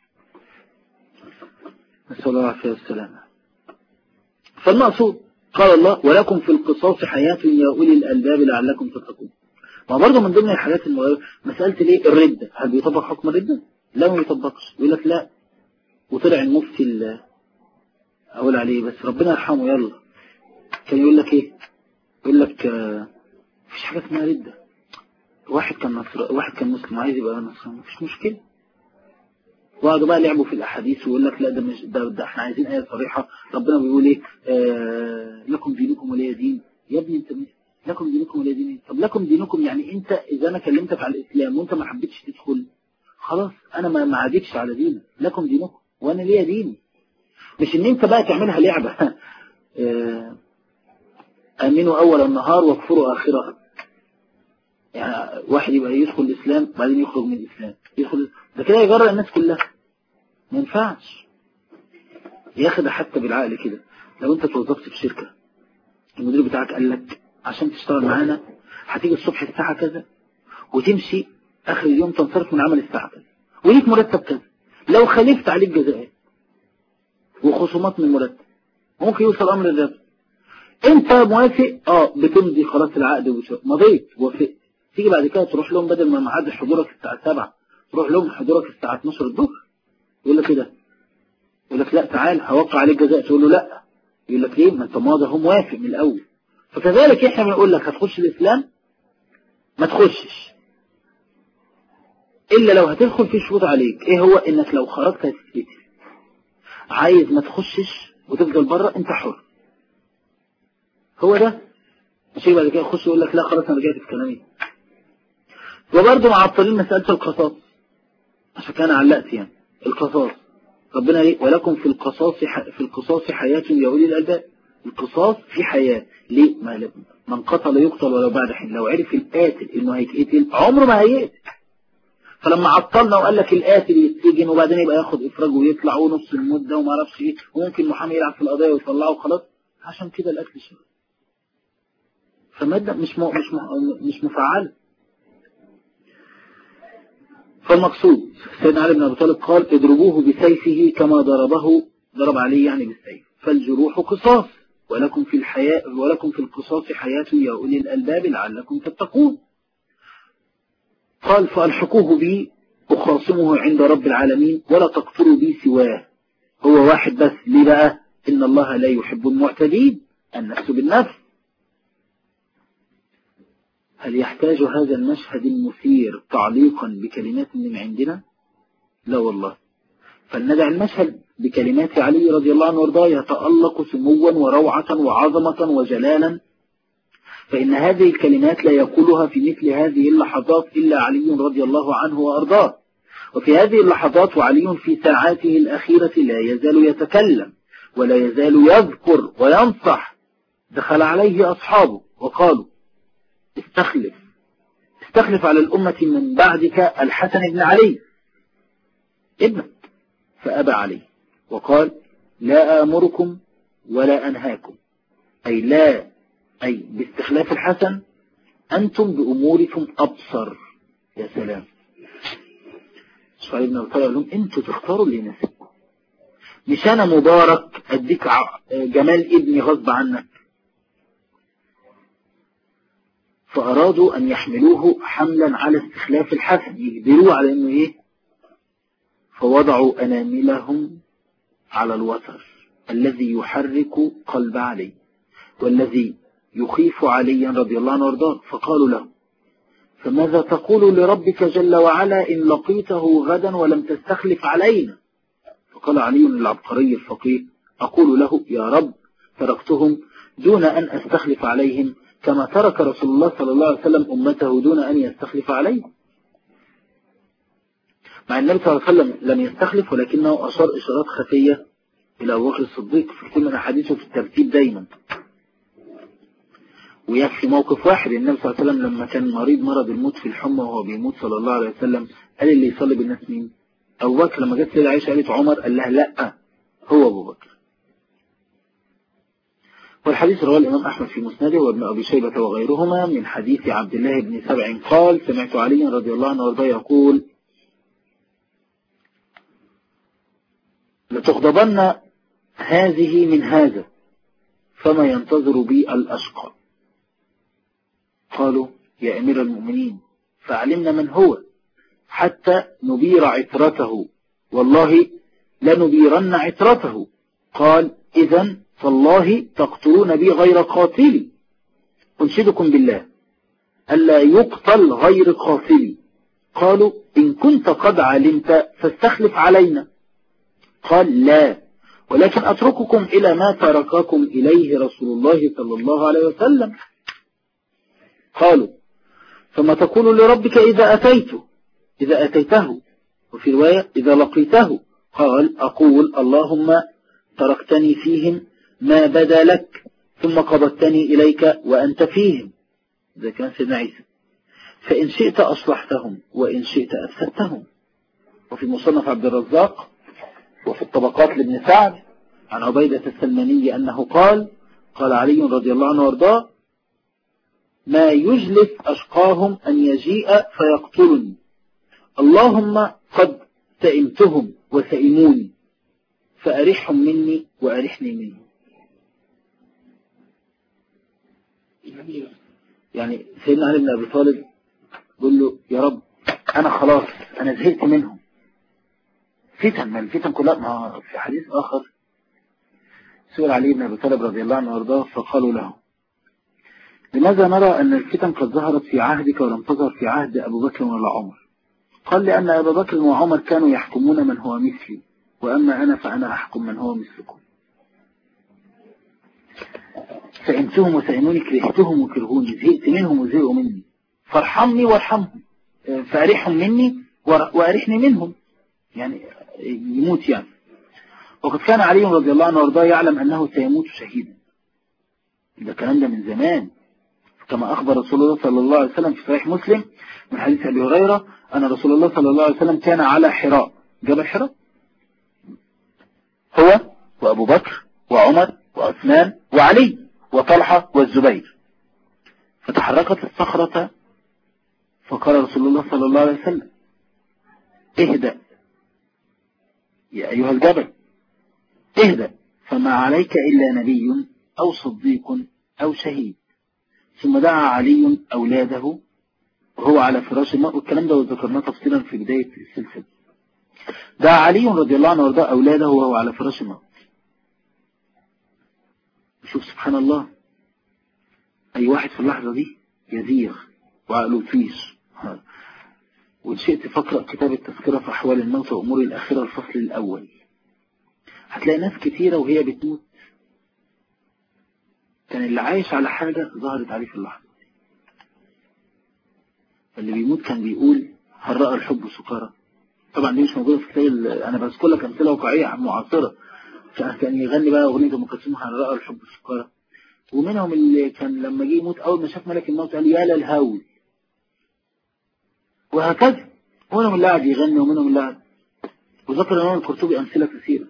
نسأل الله العافية والسلامة فالمقصود قال الله ولكم في القصاص حياة يا أولي الألباب لعلكم تتقون ما برضه من ضمن الحاجات المغيرة مسألة ليه الردة هل بيطبق حكم الردة؟ لا ما بيطبقش يقول لك لا وطلع المفتي ال- أقول عليه بس ربنا يرحمه يلا كان يقول لك ايه يقول لك آه، مفيش حاجة اسمها ردة واحد كان نصر واحد كان مسلم عايز يبقى نصراني مفيش مشكلة وقعدوا بقى لعبوا في الاحاديث ويقول لك لا ده مش ده, ده احنا عايزين ايه صريحه ربنا بيقول ايه آه لكم دينكم ولي دين يا ابني انت مين؟ لكم دينكم ولي دين طب لكم دينكم يعني انت اذا انا كلمتك على الاسلام وانت ما حبيتش تدخل خلاص انا ما ما عادتش على دينك لكم دينكم وانا ليا ديني مش ان انت بقى تعملها لعبه آه، امنوا اول النهار واكفروا اخره يعني واحد يبقى يدخل الاسلام بعدين يخرج من الاسلام يدخل ده كده يجرى الناس كلها ما ينفعش ياخد حتى بالعقل كده لو انت توظفت في شركة المدير بتاعك قال لك عشان تشتغل معانا هتيجي الصبح الساعة كذا وتمشي اخر اليوم تنصرف من عمل الساعة كذا وليك مرتب كذا لو خالفت عليك جزاءات وخصومات من المرتب ممكن يوصل امر الربا انت موافق اه بتمضي خلاص العقد وبتشوف مضيت وافقت تيجي بعد كده تروح لهم بدل ما ميعاد حضورك الساعة 7 تروح لهم حضورك الساعة 12 الظهر يقول لك كده يقول لك لا تعال هوقع عليك جزاء تقول له لا يقول لك ليه ما انت ماضي هو موافق من الاول فكذلك احنا بنقول لك هتخش الاسلام ما تخشش الا لو هتدخل في شروط عليك ايه هو انك لو خرجت هتتقتل عايز ما تخشش وتفضل بره انت حر هو ده مش يجي بعد كده يخش يقول لك لا خلاص انا رجعت في كلامي وبرضه معطلين مسألة القصاص عشان كان علقت يعني القصاص ربنا ليه ولكم في القصاص ح... في القصاص حياة يا أولي الألباب القصاص في حياة ليه ما ل- من قتل يقتل ولو بعد حين لو عرف القاتل انه هيتقتل عمره ما هيقتل فلما عطلنا وقال لك القاتل يتسجن وبعدين يبقى ياخد افراج ويطلع ونص المدة وما اعرفش ايه وممكن محامي يلعب في القضية ويطلعه وخلاص عشان كده القتل شغل فمادة مش م... مش م... مش مفعلة فالمقصود سيدنا علي بن أبي طالب قال اضربوه بسيفه كما ضربه ضرب عليه يعني بالسيف فالجروح قصاص ولكم في الحياة ولكم في القصاص حياة يا أولي الألباب لعلكم تتقون قال فألحقوه بي أخاصمه عند رب العالمين ولا تقتلوا بي سواه هو واحد بس ليه بقى إن الله لا يحب المعتدين النفس بالنفس هل يحتاج هذا المشهد المثير تعليقا بكلمات من عندنا لا والله فلندع المشهد بكلمات علي رضي الله عنه وارضاه يتألق سموا وروعة وعظمة وجلالا فإن هذه الكلمات لا يقولها في مثل هذه اللحظات إلا علي رضي الله عنه وأرضاه وفي هذه اللحظات وعلي في ساعاته الأخيرة لا يزال يتكلم ولا يزال يذكر وينصح دخل عليه أصحابه وقالوا استخلف استخلف على الأمة من بعدك الحسن بن علي ابنك فأبى عليه وقال لا آمركم ولا أنهاكم أي لا أي باستخلاف الحسن أنتم بأموركم أبصر يا سلام سؤال ابن الطلع لهم أنتوا تختاروا اللي يناسبكم مش أنا مبارك أديك ع- جمال ابني غصب عنك فأرادوا أن يحملوه حملا على استخلاف الحسن يجبروه على أنه إيه فوضعوا أناملهم على الوتر الذي يحرك قلب علي والذي يخيف عليا رضي الله عنه وارضاه فقالوا له فماذا تقول لربك جل وعلا إن لقيته غدا ولم تستخلف علينا فقال علي العبقري الفقيه أقول له يا رب تركتهم دون أن أستخلف عليهم كما ترك رسول الله صلى الله عليه وسلم أمته دون أن يستخلف عليهم مع النبي صلى الله عليه وسلم لم يستخلف ولكنه أشار إشارات خفية إلى أبو بكر الصديق في كثير من أحاديثه في الترتيب دايما ويكفي موقف واحد النبي صلى الله عليه وسلم لما كان مريض مرض الموت في الحمى وهو بيموت صلى الله عليه وسلم قال اللي يصلي بالناس مين أبو بكر لما جت سيدة عائشة قالت عمر قال لها لا هو أبو بكر والحديث رواه الإمام أحمد في مسنده وابن أبي شيبة وغيرهما من حديث عبد الله بن سبع قال سمعت علي رضي الله عنه وارضاه يقول لتغضبن هذه من هذا فما ينتظر بي الأشقى قالوا يا أمير المؤمنين فعلمنا من هو حتى نبير عترته والله لنبيرن عترته قال إذا فالله تقتلون بي غير قاتلي أنشدكم بالله ألا يقتل غير قاتلي قالوا إن كنت قد علمت فاستخلف علينا قال لا ولكن أترككم إلى ما ترككم إليه رسول الله صلى الله عليه وسلم قالوا ثم تقول لربك إذا أتيته إذا أتيته وفي رواية إذا لقيته قال أقول اللهم تركتني فيهم ما بدا لك ثم قبضتني إليك وأنت فيهم إذا كان سيدنا عيسى فإن شئت أصلحتهم وإن شئت أفسدتهم وفي مصنف عبد الرزاق وفي الطبقات لابن سعد عن عبيدة السلماني أنه قال قال علي رضي الله عنه وارضاه ما يجلس أشقاهم أن يجيء فيقتلني اللهم قد سئمتهم وسئموني فأرحهم مني وأرحني منهم يعني سيدنا علي بن أبي طالب بيقول له يا رب أنا خلاص أنا زهقت منهم فتن ما الفتن كلها ما في حديث آخر سئل علي بن أبي طالب رضي الله عنه وارضاه فقالوا له لماذا نرى أن الفتن قد ظهرت في عهدك ولم تظهر في عهد أبو بكر ولا عمر قال لأن أبا بكر وعمر كانوا يحكمون من هو مثلي وأما أنا فأنا أحكم من هو مثلكم سئمتهم وسئموني كرهتهم وكرهوني زهقت منهم وزهقوا مني فارحمني وارحمهم فأرحهم مني وأرحني منهم يعني يموت يعني وقد كان علي رضي الله عنه وارضاه يعلم أنه سيموت شهيدا ده الكلام ده من زمان كما أخبر رسول الله صلى الله عليه وسلم في صحيح مسلم من حديث أبي هريرة أن رسول الله صلى الله عليه وسلم كان على حراء جبل حراء هو وأبو بكر وعمر وعثمان وعلي وطلحة والزبير فتحركت الصخرة فقال رسول الله صلى الله عليه وسلم اهدأ يا أيها الجبل اهدأ فما عليك إلا نبي أو صديق أو شهيد ثم دعا علي أولاده وهو على فراش الماء والكلام ده ذكرناه تفصيلا في بداية السلسلة دعا علي رضي الله عنه وارضاه أولاده وهو على فراش الماء شوف سبحان الله أي واحد في اللحظة دي يزيغ وعقله فيش وإن شئت فقرأ كتاب التذكرة في أحوال الموت وأمور الآخرة الفصل الأول هتلاقي ناس كتيرة وهي بتموت كان اللي عايش على حاجة ظهرت عليه في اللحظة اللي بيموت كان بيقول هل رأى الحب سكارى طبعا دي مش موجودة في كتاب أنا بذكر لك أمثلة واقعية معاصرة كان يغني بقى أغنية أم كلثوم هل رأى الحب سكارى ومنهم اللي كان لما جه يموت أول ما شاف ملك الموت قال يا للهول وهكذا ومنهم اللي قاعد يغني ومنهم اللي قاعد وذكر الإمام القرطبي أمثلة كثيرة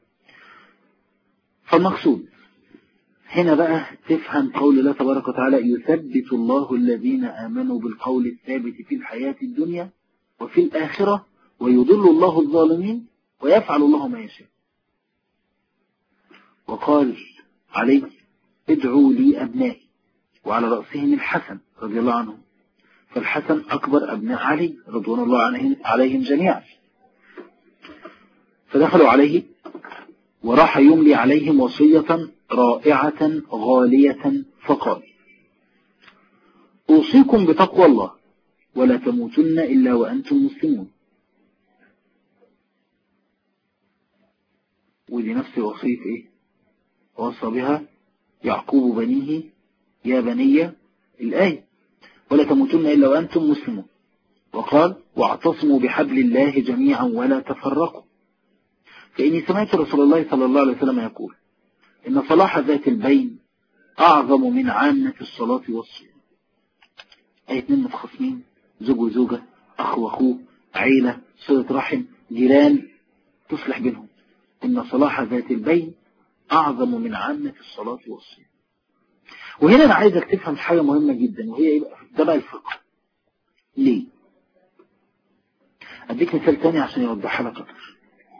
فالمقصود هنا بقى تفهم قول الله تبارك وتعالى يثبت الله الذين آمنوا بالقول الثابت في الحياة الدنيا وفي الآخرة ويضل الله الظالمين ويفعل الله ما يشاء وقال عليه ادعوا لي أبنائي وعلى رأسهم الحسن رضي الله عنهم فالحسن أكبر أبناء علي رضوان الله عليهم, عليهم جميعا فدخلوا عليه وراح يملي عليهم وصية رائعة غالية فقال أوصيكم بتقوى الله ولا تموتن إلا وأنتم مسلمون ودي نفس وصية إيه وصى بها يعقوب بنيه يا بني الآية ولا تموتن إلا وأنتم مسلمون وقال واعتصموا بحبل الله جميعا ولا تفرقوا فإني سمعت رسول الله صلى الله عليه وسلم يقول إن صلاح ذات البين أعظم من عامة الصلاة والصيام أي اتنين متخاصمين زوج وزوجة أخ وأخوه عيلة صلة رحم جيران تصلح بينهم إن صلاح ذات البين أعظم من عامة الصلاة والصيام وهنا أنا عايزك تفهم حاجة مهمة جدا وهي إيه بقى ده بقى الفقه ليه أديك مثال تاني عشان يوضحها لك أكتر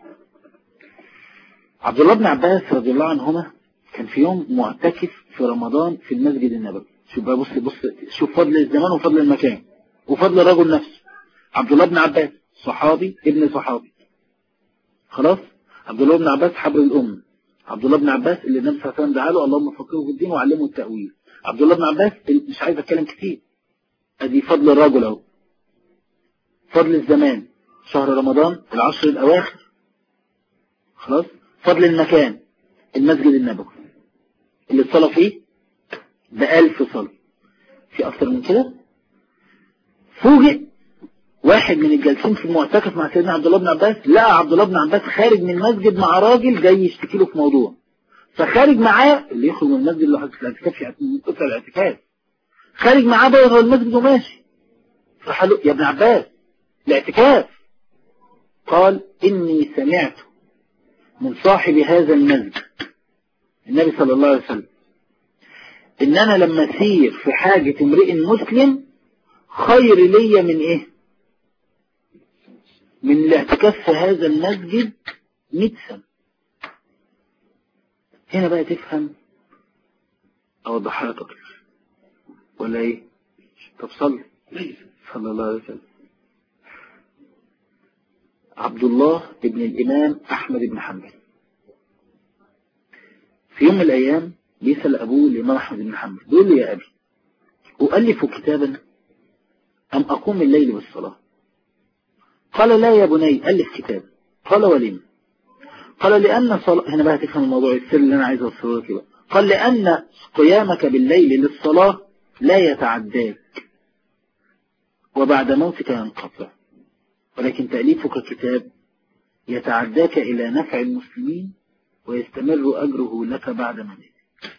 عبد الله بن عباس رضي الله عنهما كان في يوم معتكف في رمضان في المسجد النبوي شوف بقى بص بص شوف فضل الزمان وفضل المكان وفضل الرجل نفسه عبد الله بن عباس صحابي ابن صحابي خلاص عبد الله بن عباس حبر الأم عبد الله بن عباس اللي النبي صلى الله عليه وسلم دعا له اللهم فقهه في الدين وعلمه التأويل عبد الله بن عباس مش عايز اتكلم كتير ادي فضل الرجل اهو فضل الزمان شهر رمضان العشر الاواخر خلاص فضل المكان المسجد النبوي اللي الصلاة فيه بألف صلاة في أكتر من كده فوجئ واحد من الجالسين في المعتكف مع سيدنا عبد الله بن عباس لقى عبد الله بن عباس خارج من المسجد مع راجل جاي يشتكي له في موضوع فخارج معاه اللي يخرج من المسجد اللي حاطط الاعتكاف يعني من قطع الاعتكاف خارج معاه بره المسجد وماشي راح له يا ابن عباس الاعتكاف قال إني سمعت من صاحب هذا المسجد النبي صلى الله عليه وسلم إن أنا لما أسير في حاجة امرئ مسلم خير لي من إيه من الاعتكاف في هذا المسجد 100 سنة هنا بقى تفهم أوضحها لك أكتر ولا إيه طب صلي صلى الله عليه وسلم عبد الله ابن الإمام أحمد بن حنبل في يوم من الأيام بيسأل أبوه الإمام أحمد بن حنبل بيقول له يا أبي أؤلف كتابا أم أقوم الليل بالصلاة قال لا يا بني ألف كتاب قال ولم قال لأن صلاة هنا بقى تفهم الموضوع السر اللي أنا عايز أوصله لك بقى قال لأن قيامك بالليل للصلاة لا يتعداك وبعد موتك ينقطع ولكن تأليفك كتاب يتعداك إلى نفع المسلمين ويستمر أجره لك بعد موتك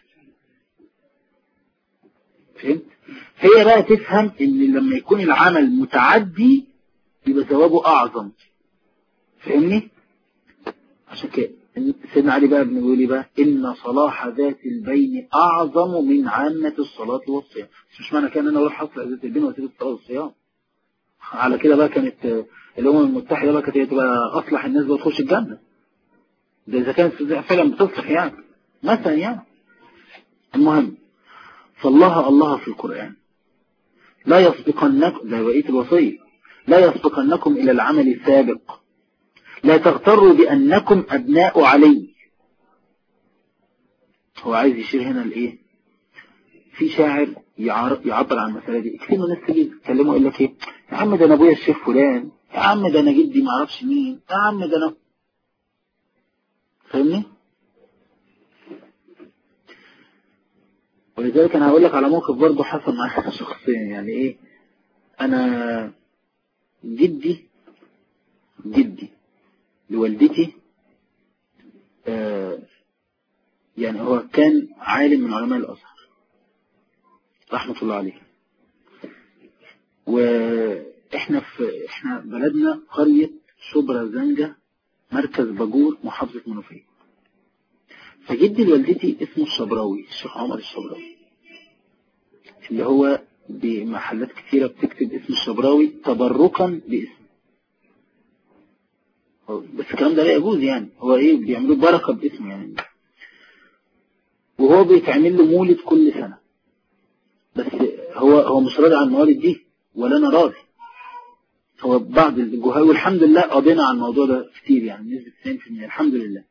فهمت؟ هي بقى تفهم ان لما يكون العمل متعدي يبقى ثوابه اعظم فاهمني عشان كده سيدنا علي بقى بنقول لي بقى ان صلاح ذات البين اعظم من عامة الصلاة والصيام مش معنى كان انا اروح اصلح ذات البين واسيب الصلاة والصيام على كده بقى كانت الامم المتحدة بقى كانت هي تبقى اصلح الناس بقى تخش الجنة ده اذا كانت فعلا بتصلح يعني مثلا يعني المهم فالله الله في القرآن لا يسبقنكم ده بقية الوصية لا يسبقنكم إلى العمل السابق لا تغتروا بأنكم أبناء علي هو عايز يشير هنا الإيه في شاعر يعبر عن المسألة دي كتير من الناس تيجي تكلمه يقول لك إيه يا عم ده أنا أبويا الشيخ فلان يا عم ده أنا جدي معرفش مين يا عم ده أنا فاهمني ولذلك انا هقول لك على موقف برضه حصل معايا شخصيا يعني ايه انا جدي جدي لوالدتي آه يعني هو كان عالم من علماء الازهر رحمة الله عليه واحنا في احنا بلدنا قرية شبرا زنجة مركز باجور محافظة منوفية فجدي لوالدتي اسمه الشبراوي الشيخ عمر الشبراوي اللي هو بمحلات كثيرة بتكتب اسم الشبراوي تبركا باسم بس الكلام ده لا يجوز يعني هو ايه بيعملوا بركة باسم يعني وهو بيتعمل له مولد كل سنة بس هو هو مش راضي عن الموالد دي ولا انا راضي هو بعض الجهال والحمد لله قضينا على الموضوع ده كتير يعني نسبة 90% الحمد لله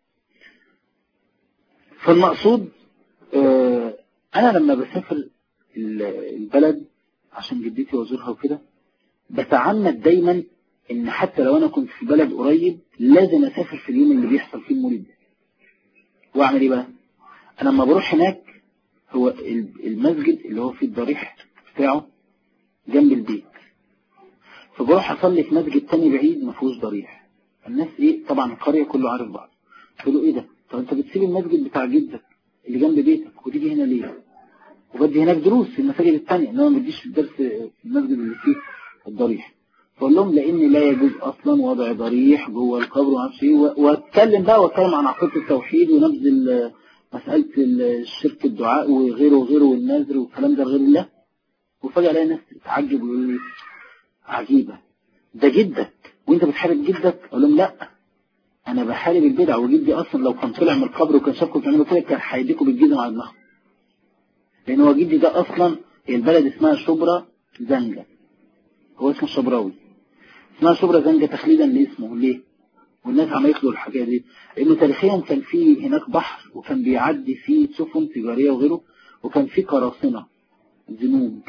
فالمقصود آه انا لما بسافر ال- البلد عشان جدتي وازورها وكده بتعمد دايما ان حتى لو انا كنت في بلد قريب لازم اسافر في اليوم اللي بيحصل فيه المولد ده واعمل ايه بقى انا لما بروح هناك هو ال- المسجد اللي هو فيه الضريح بتاعه جنب البيت فبروح اصلي في مسجد تاني بعيد ما فيهوش ضريح الناس ايه طبعا القريه كله عارف بعض قلت له ايه ده طب انت بتسيب المسجد بتاع جدك اللي جنب بيتك وتيجي هنا ليه وبدي هناك دروس في المساجد التانية انما ما بديش الدرس في المسجد اللي فيه الضريح فقول لهم لان لا يجوز اصلا وضع ضريح جوه القبر وما اعرفش ايه و- واتكلم بقى واتكلم عن عقيده التوحيد ونبذ ال- مساله ال- الشرك الدعاء وغيره وغيره والنذر والكلام ده غير الله وفجاه الاقي ناس تتعجب ويقولوا لي عجيبه ده جدك وانت بتحارب جدك اقول لهم لا انا بحارب البدع وجدي اصلا لو كان طلع من القبر وكان شافكم بتعملوا كده كان هيديكم بالجزم على دماغكم لان هو جدي ده اصلا البلد اسمها شبرا زنجة هو اسمه شبراوي اسمها شبرا زنجة تخليدا لاسمه ليه والناس عملت له الحكايه دي لانه تاريخيا كان في هناك بحر وكان بيعدي فيه سفن تجاريه وغيره وكان في قراصنه زنوج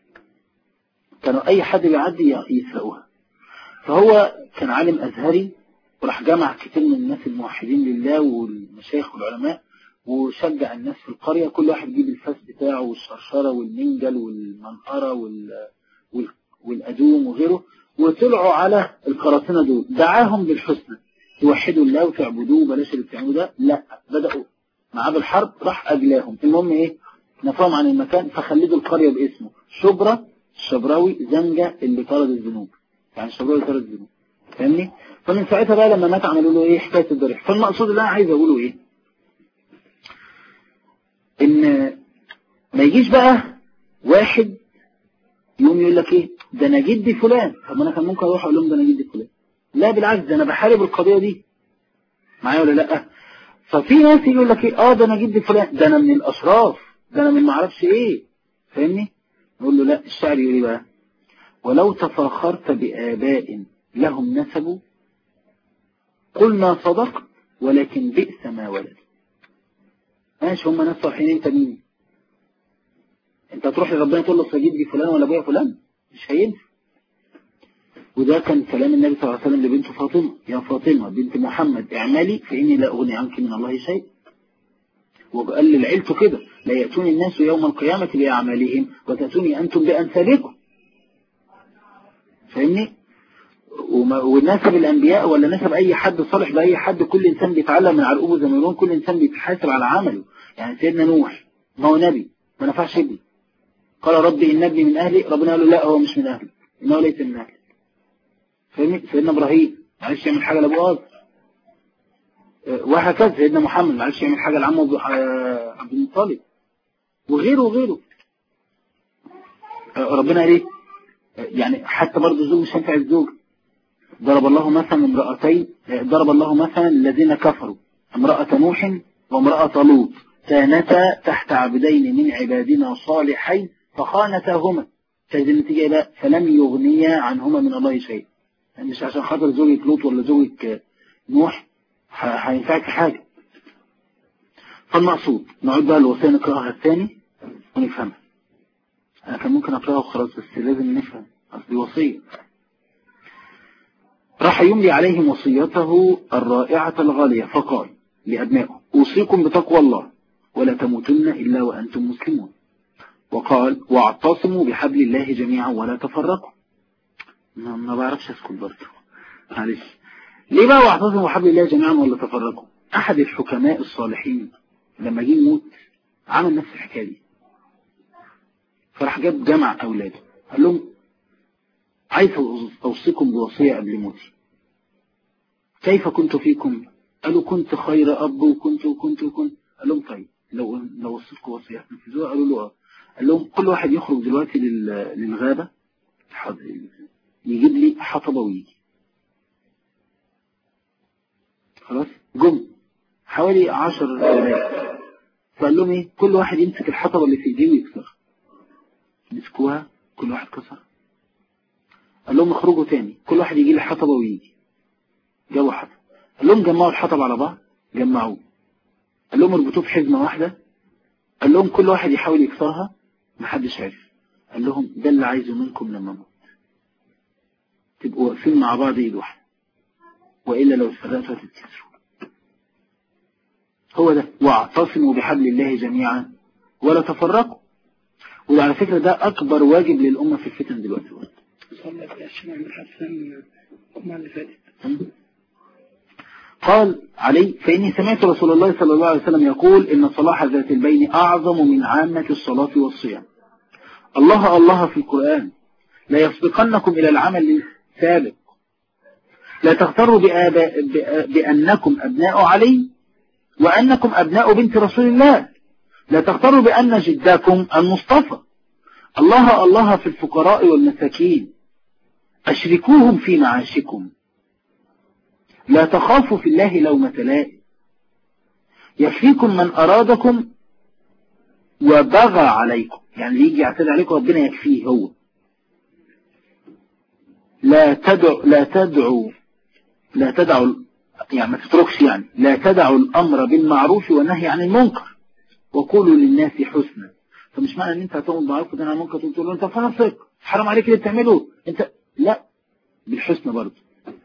كانوا اي حد بيعدي يسرقوها فهو كان عالم ازهري وراح جمع كتير من الناس الموحدين لله والمشايخ والعلماء وشجع الناس في القرية كل واحد يجيب الفاس بتاعه والشرشرة والمنجل والمنقرة وال... وال... والأدوم وغيره وطلعوا على القراصنة دول دعاهم بالحسنى توحدوا الله وتعبدوه بلاش اللي بتعملوه ده لا بدأوا معاه بالحرب راح أجلاهم المهم إيه نفاهم عن المكان فخلدوا القرية باسمه شبرا الشبراوي زنجة اللي طرد الذنوب يعني الشبراوي طرد الذنوب فاهمني فمن ساعتها بقى لما مات عملوا له ايه حكايه الضريح فالمقصود اللي انا عايز اقوله ايه ان ما يجيش بقى واحد يقوم يقول لك ايه ده انا جدي فلان طب ما انا كان ممكن اروح اقول لهم ده انا جدي فلان لا بالعكس ده انا بحارب القضيه دي معايا ولا لا ففي ناس يقول لك ايه اه ده انا جدي فلان ده انا من الاشراف ده انا من ما اعرفش ايه فاهمني نقول له لا الشعر يقول ايه بقى ولو تفاخرت بآباء لهم نسب قلنا صدقت ولكن بئس ما ولد ماشي هم ناس صالحين انت مين انت تروح لربنا تقول له سجد دي فلان ولا ابويا فلان مش هينفع وده كان كلام النبي صلى الله عليه وسلم لبنت فاطمة يا فاطمة بنت محمد اعملي فإني لا أغني عنك من الله شيء وقال للعيلته كده لا يأتوني الناس يوم القيامة بأعمالهم وتأتوني أنتم بأمثالكم فاهمني وما- ونسب الأنبياء ولا نسب أي حد صالح بأي حد كل إنسان بيتعلم من عرقوبه زي ما يقولون كل إنسان بيتحاسب على عمله يعني سيدنا نوح ما هو نبي ما نفعش ابني قال ربي إن ابني من أهلي ربنا قال له لا هو مش من أهلي إنه ليس من أهلي فاهمني سيدنا إبراهيم معلش يعمل حاجة لأبوه غلط آه، وهكذا سيدنا محمد معلش يعمل حاجة لعمه أبو- آه، عبد المطلب وغيره وغيره آه، ربنا قال ايه آه، يعني حتى برضه الزوج مش هينفع الزوج ضرب الله مثلا امرأتين آه، ضرب الله مثلا الذين كفروا امرأة نوح وامرأة لوط كانتا تحت عبدين من عبادنا صالحين فخانتاهما كانت النتيجة إيه بقى فلم يغنيا عنهما من الله شيء يعني مش عشان خاطر زوجك لوط ولا زوجك آه، نوح ه- هينفعك في حاجة فالمقصود نعود بقى الوصية نقرأها الثاني ونفهمها أنا كان ممكن أقرأها وخلاص بس لازم نفهم أصل دي وصية راح يملي عليهم وصيته الرائعة الغالية فقال لأبنائه أوصيكم بتقوى الله ولا تموتن إلا وأنتم مسلمون وقال واعتصموا بحبل الله جميعا ولا تفرقوا ما, ما بعرفش اسكت برضه معلش ليه بقى واعتصموا بحبل الله جميعا ولا تفرقوا أحد الحكماء الصالحين لما جه يموت عمل نفس الحكاية دي فراح جاب جمع أولاده قال لهم عايز أوصيكم بوصية قبل موتي كيف كنت فيكم قالوا كنت خير أب وكنت وكنت وكنت قال لهم طيب لو لو وصيتكم وصية تنفذوها قالوا له اه قال لهم كل واحد يخرج دلوقتي لل- للغابة حض- يجيب لي حطبة ويجي خلاص جم حوالي عشر أولاد فقال لهم ايه كل واحد يمسك الحطبة اللي في ايديه ويكسرها مسكوها كل واحد كسر قال لهم اخرجوا تاني كل واحد يجي لي حطبة ويجي جابوا حطب قال لهم جمعوا الحطب على بعض جمعوه قال لهم اربطوه في حزمة واحدة قال لهم كل واحد يحاول يكسرها محدش عرف قال لهم ده اللي عايزه منكم لما اموت تبقوا واقفين مع بعض ايد واحدة وإلا لو اتفرقتوا هتتكسروا هو ده واعتصموا بحبل الله جميعا ولا تفرقوا وده على فكرة ده أكبر واجب للأمة في الفتن دلوقتي صلى في الشمع من حسن الجمعة اللي فاتت قال علي فإني سمعت رسول الله صلى الله عليه وسلم يقول إن صلاح ذات البين أعظم من عامة الصلاة والصيام الله الله في القرآن لا يسبقنكم إلى العمل السابق لا تغتروا بآباء بأ- بأنكم أبناء علي وأنكم أبناء بنت رسول الله لا تغتروا بأن جداكم المصطفى الله الله في الفقراء والمساكين أشركوهم في معاشكم لا تخافوا في الله لومة لائم يكفيكم من أرادكم وبغى عليكم يعني اللي يجي يعتدي عليكم ربنا يكفيه هو لا تدعو لا تدعو لا تدعوا يعني ما تتركش يعني لا تدعوا الأمر بالمعروف والنهي عن المنكر وقولوا للناس حسنا فمش معنى ان انت هتقوم بالمعروف وتنهى عن المنكر تقول له انت فاسق حرام عليك اللي بتعمله انت لا بالحسن برضه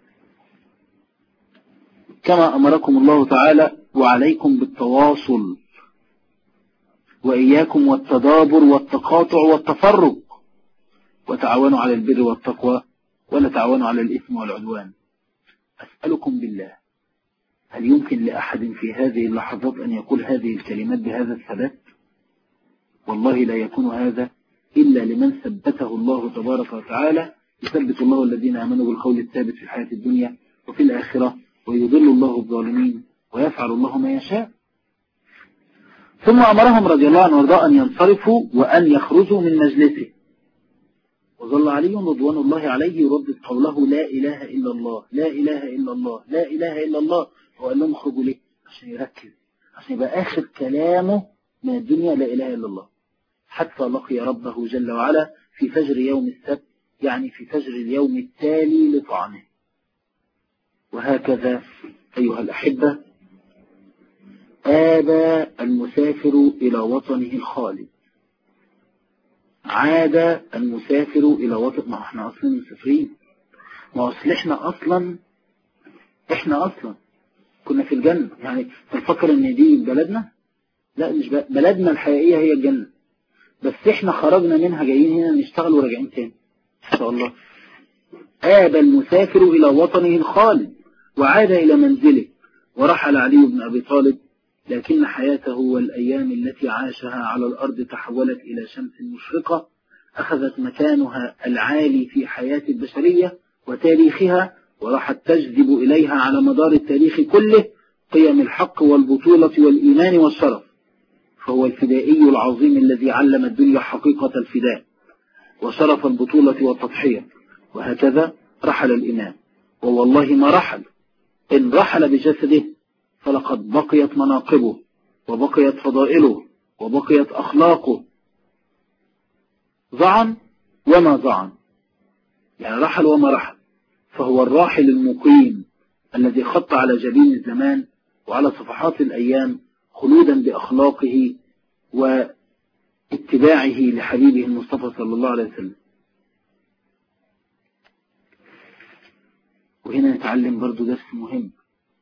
كما أمركم الله تعالى وعليكم بالتواصل وإياكم والتدابر والتقاطع والتفرق وتعاونوا على البر والتقوى ولا تعاونوا على الإثم والعدوان أسألكم بالله هل يمكن لأحد في هذه اللحظات أن يقول هذه الكلمات بهذا الثبات والله لا يكون هذا إلا لمن ثبته الله تبارك وتعالى يثبت الله الذين آمنوا بالقول الثابت في الحياة الدنيا وفي الآخرة ويضل الله الظالمين ويفعل الله ما يشاء ثم أمرهم رضي الله عنه وارضاه أن ينصرفوا وأن يخرجوا من مجلسه وظل علي رضوان الله عليه يردد قوله لا إله إلا الله لا إله إلا الله لا إله إلا الله وقال لهم اخرجوا ليه عشان يركز عشان يبقى آخر كلامه من الدنيا لا إله إلا الله حتى لقي ربه جل وعلا في فجر يوم السبت يعني في فجر اليوم التالي لطعامه وهكذا أيها الأحبة آبى المسافر إلى وطنه الخالد عاد المسافر إلى وطن ما احنا أصلا مسافرين ما أصل احنا أصلا احنا أصلا كنا في الجنة يعني تفكر ان دي بلدنا لا مش ب- بلدنا الحقيقية هي الجنة بس احنا خرجنا منها جايين هنا نشتغل وراجعين تاني ان شاء الله آب المسافر إلى وطنه الخالد وعاد إلى منزله ورحل علي بن أبي طالب لكن حياته والأيام التي عاشها على الأرض تحولت إلى شمس مشرقة أخذت مكانها العالي في حياة البشرية وتاريخها وراحت تجذب إليها على مدار التاريخ كله قيم الحق والبطولة والإيمان والشرف فهو الفدائي العظيم الذي علم الدنيا حقيقة الفداء وشرف البطولة والتضحية وهكذا رحل الإمام ووالله ما رحل إن رحل بجسده فلقد بقيت مناقبه وبقيت فضائله وبقيت أخلاقه ضعن وما ضعن يعني رحل وما رحل فهو الراحل المقيم الذي خط على جبين الزمان وعلى صفحات الأيام خلودا بأخلاقه واتباعه لحبيبه المصطفى صلى الله عليه وسلم وهنا نتعلم برضو درس مهم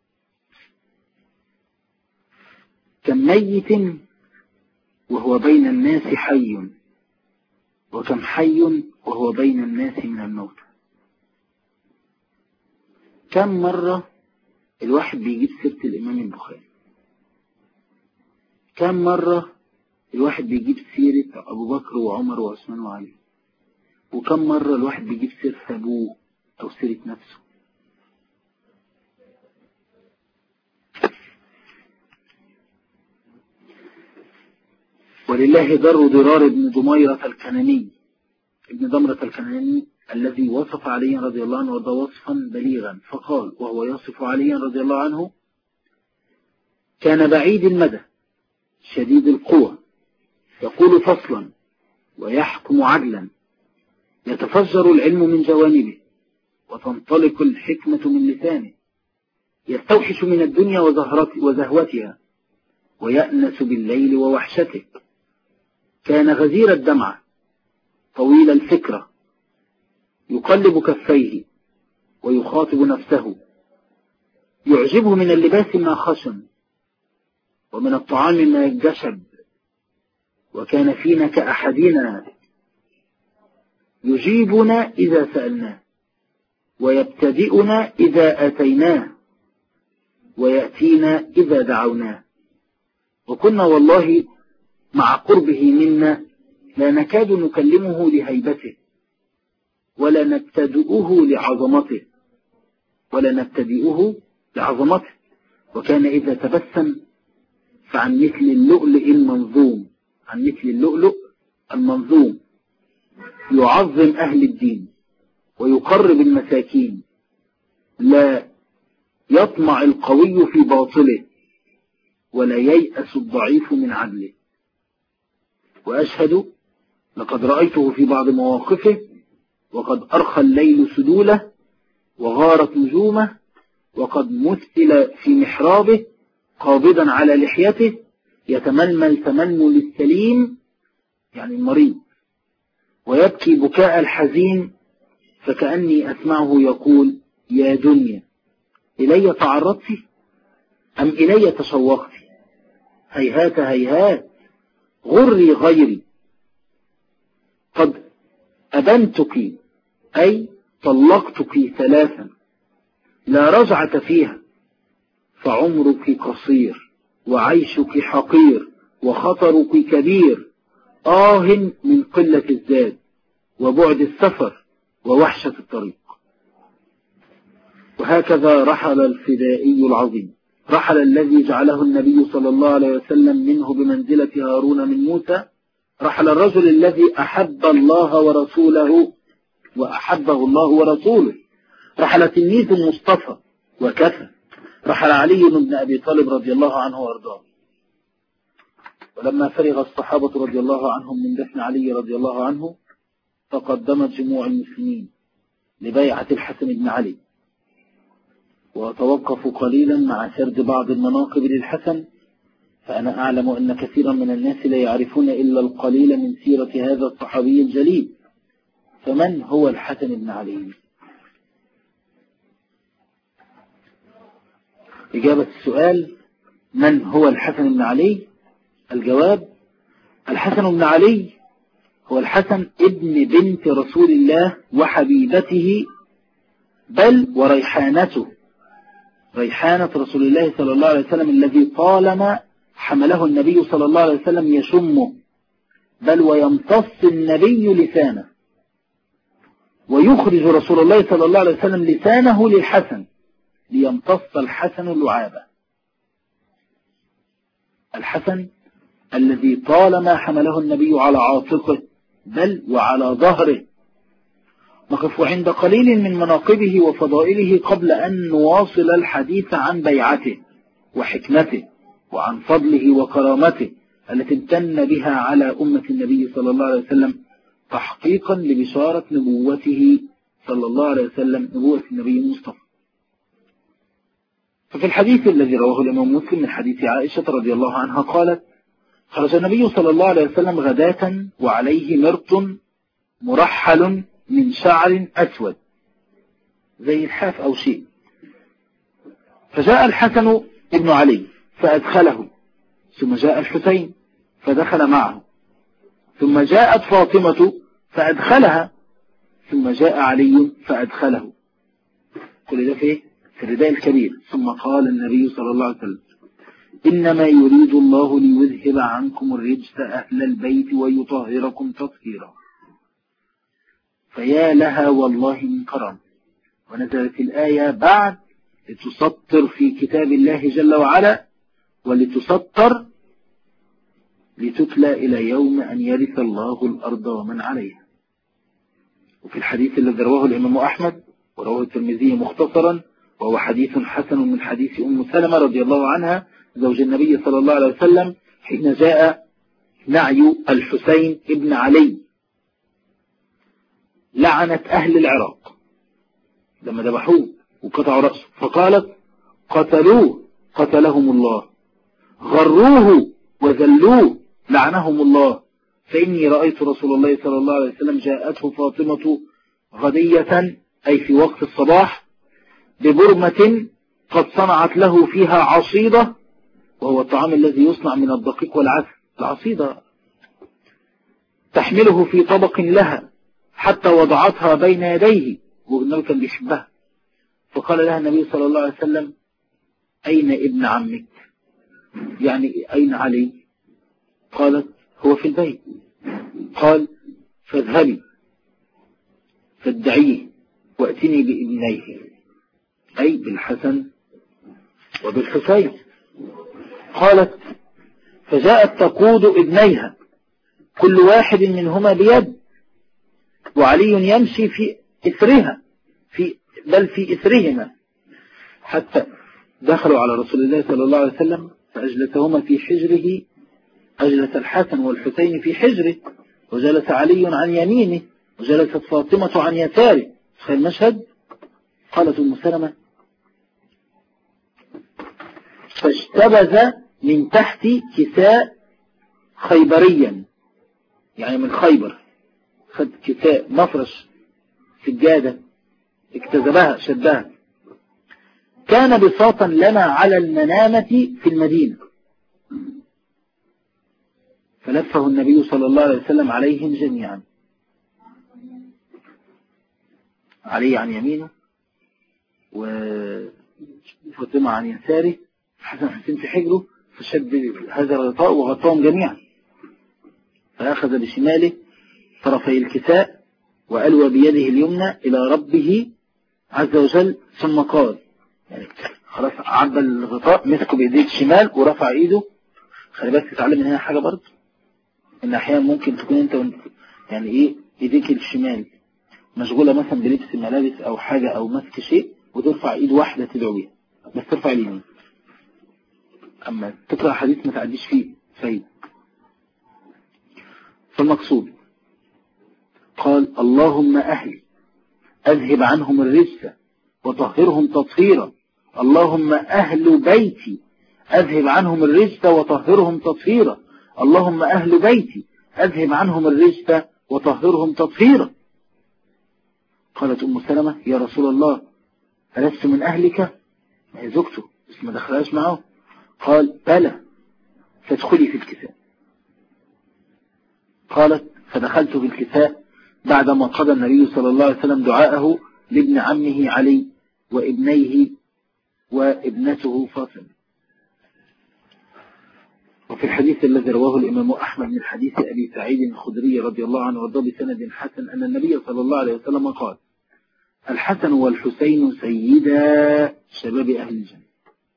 كم ميت وهو بين الناس حي وكم حي وهو بين الناس من الموت كم مرة الواحد بيجيب سيرة الإمام البخاري كم مرة الواحد بيجيب سيرة أبو بكر وعمر وعثمان وعلي وكم مرة الواحد بيجيب سيرة أبوه أو سيرة نفسه ولله در ضرار بن دميرة الكناني ابن دمرة الكناني الذي وصف عليا رضي الله عنه وارضاه وصفا بليغا فقال وهو يصف عليا رضي الله عنه كان بعيد المدى شديد القوة يقول فصلا ويحكم عدلا يتفجر العلم من جوانبه وتنطلق الحكمة من لسانه يستوحش من الدنيا وزهرت- وزهوتها ويأنس بالليل ووحشته كان غزير الدمعة طويل الفكرة يقلب كفيه ويخاطب نفسه يعجبه من اللباس ما خشن ومن الطعام ما جشب وكان فينا كأحدنا يجيبنا إذا سألناه ويبتدئنا إذا أتيناه ويأتينا إذا دعوناه وكنا والله مع قربه منا لا نكاد نكلمه لهيبته ولا نبتدئه لعظمته ولا نبتدئه لعظمته وكان إذا تبسم فعن مثل اللؤلؤ المنظوم عن مثل اللؤلؤ المنظوم يعظم أهل الدين ويقرب المساكين لا يطمع القوي في باطله ولا ييأس الضعيف من عدله وأشهد لقد رأيته في بعض مواقفه وقد أرخى الليل سدوله وغارت نجومه وقد مثل في محرابه قابضا على لحيته يتململ تململ السليم يعني المريض ويبكي بكاء الحزين فكأني أسمعه يقول يا دنيا إلي تعرضت أم إلي تشوقت هيهات هيهات غري غيري قد أبنتك أي طلقتك ثلاثا لا رجعة فيها فعمرك قصير وعيشك حقير وخطرك كبير آه من قلة الزاد وبعد السفر ووحشة الطريق وهكذا رحل الفدائي العظيم رحل الذي جعله النبي صلى الله عليه وسلم منه بمنزلة هارون من موسى رحل الرجل الذي أحب الله ورسوله وأحبه الله ورسوله رحل تلميذ المصطفى وكفى رحل علي بن أبي طالب رضي الله عنه وارضاه ولما فرغ الصحابة رضي الله عنهم من دفن علي رضي الله عنه تقدمت جموع المسلمين لبيعة الحسن بن علي وأتوقف قليلا مع سرد بعض المناقب للحسن فأنا أعلم أن كثيرا من الناس لا يعرفون إلا القليل من سيرة هذا الصحابي الجليل فمن هو الحسن بن علي إجابة السؤال من هو الحسن بن علي الجواب الحسن بن علي هو الحسن ابن بنت رسول الله وحبيبته بل وريحانته ريحانة رسول الله صلى الله عليه وسلم الذي طالما حمله النبي صلى الله عليه وسلم يشمه بل ويمتص النبي لسانه ويخرج رسول الله صلى الله عليه وسلم لسانه للحسن ليمتص الحسن اللعابة الحسن الذي طالما حمله النبي على عاتقه بل وعلى ظهره نقف عند قليل من مناقبه وفضائله قبل أن نواصل الحديث عن بيعته وحكمته وعن فضله وكرامته التي امتن بها على أمة النبي صلى الله عليه وسلم تحقيقا لبشارة نبوته صلى الله عليه وسلم نبوة النبي المصطفى ففي الحديث الذي رواه الإمام مسلم من حديث عائشة رضي الله عنها قالت خرج النبي صلى الله عليه وسلم غداة وعليه مرط مرحل من شعر أسود زي الحاف أو شيء فجاء الحسن ابن علي فأدخله ثم جاء الحسين فدخل معه ثم جاءت فاطمة فأدخلها ثم جاء علي فأدخله كل ده في في الرداء الكبير ثم قال النبي صلى الله عليه وسلم إنما يريد الله ليذهب عنكم الرجس أهل البيت ويطهركم تطهيرا فيا لها والله من كرم ونزلت الآية بعد لتسطر في كتاب الله جل وعلا ولتسطر لتتلى إلى يوم أن يرث الله الأرض ومن عليها وفي الحديث الذي رواه الإمام أحمد ورواه الترمذي مختصرا وهو حديث حسن من حديث أم سلمة رضي الله عنها زوج النبي صلى الله عليه وسلم حين جاء نعي الحسين ابن علي لعنت أهل العراق لما ذبحوه وقطعوا رأسه فقالت قتلوه قتلهم الله غروه وذلوه لعنهم الله فإني رأيت رسول الله صلى الله عليه وسلم جاءته فاطمة غدية أي في وقت الصباح ببرمة قد صنعت له فيها عصيدة وهو الطعام الذي يصنع من الدقيق والعسل العصيدة تحمله في طبق لها حتى وضعتها بين يديه والنبي كان بيحبها فقال لها النبي صلى الله عليه وسلم أين ابن عمك يعني أين علي قالت هو في البيت قال فاذهبي فادعيه واتني بابنيه أي بالحسن وبالحسين قالت فجاءت تقود ابنيها كل واحد منهما بيد وعلي يمشي في إثرها في بل في إثرهما حتى دخلوا على رسول الله صلى الله عليه وسلم فأجلسهما في حجره أجلس الحسن والحسين في حجره وجلس علي عن يمينه وجلست فاطمة عن يساره تخيل المشهد قالت أم سلمة فاشتبذ من تحت كساء خيبريا يعني من خيبر خد كساء مفرش سجادة اكتزبها شدها كان بساطا لنا على المنامة في المدينة فلفه النبي صلى الله عليه وسلم عليهم جميعا علي عن يمينه وفاطمة عن يساره حسن حسين في حجره فشد هذا الغطاء وغطاهم جميعا فأخذ بشماله طرفي الكساء وألوى بيده اليمنى إلى ربه عز وجل ثم قال يعني خلاص عبى الغطاء مسكه بإيديه الشمال ورفع إيده خلي بالك تتعلم من هنا حاجة برضه إن أحيانا ممكن تكون أنت يعني إيه إيديك الشمال مشغولة مثلا بلبس الملابس أو حاجة أو مسك شيء وترفع إيد واحدة تدعو بيها بس ترفع اليمين أما تقرأ حديث ما تعديش فيه فايد فالمقصود قال اللهم أهلي أذهب عنهم الرجس وطهرهم تطهيرا اللهم أهل بيتي أذهب عنهم الرجس وطهرهم تطهيرا اللهم أهل بيتي أذهب عنهم الرجس وطهرهم تطهيرا قالت أم سلمة يا رسول الله ألست من أهلك ما هي زوجته بس ما دخلهاش معه قال بلى فادخلي في الكساء قالت فدخلت في الكساء بعدما قضى النبي صلى الله عليه وسلم دعاءه لابن عمه علي وابنيه وابنته فاطمة وفي الحديث الذي رواه الإمام أحمد من حديث أبي سعيد الخدري رضي الله عنه وارضاه بسند حسن أن النبي صلى الله عليه وسلم قال الحسن والحسين سيدا شباب أهل الجنة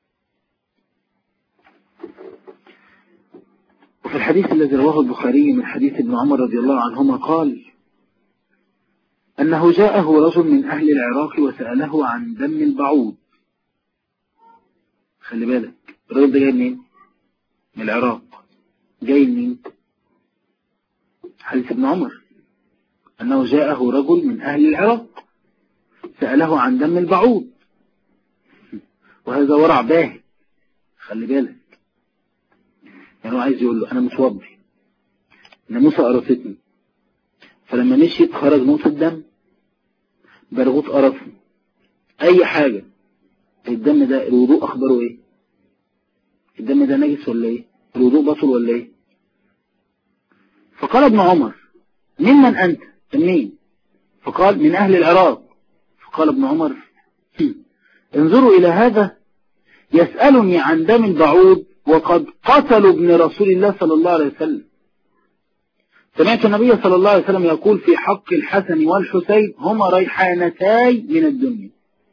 وفي الحديث الذي رواه البخاري من حديث ابن عمر رضي الله عنهما قال أنه جاءه رجل من أهل العراق وسأله عن دم البعوض خلي بالك الرجل ده جاي منين من العراق جاي منين حديث ابن عمر أنه جاءه رجل من أهل العراق سأله عن دم البعوض وهذا ورع باهي خلي بالك يعني هو عايز يقول له أنا متوضي ناموسة قرصتني فلما مشيت خرج نقطة دم برغوت قرصني أي حاجة الدم ده الوضوء أخباره إيه الدم ده نجس ولا إيه الوضوء بطل ولا إيه فقال ابن عمر ممن أنت مين فقال من أهل العراق فقال ابن عمر انظروا إلى هذا يسألني عن دم البعوض وقد قتلوا ابن رسول الله صلى الله عليه وسلم سمعت النبي صلى الله عليه وسلم يقول في حق الحسن والحسين هما ريحانتاي من الدنيا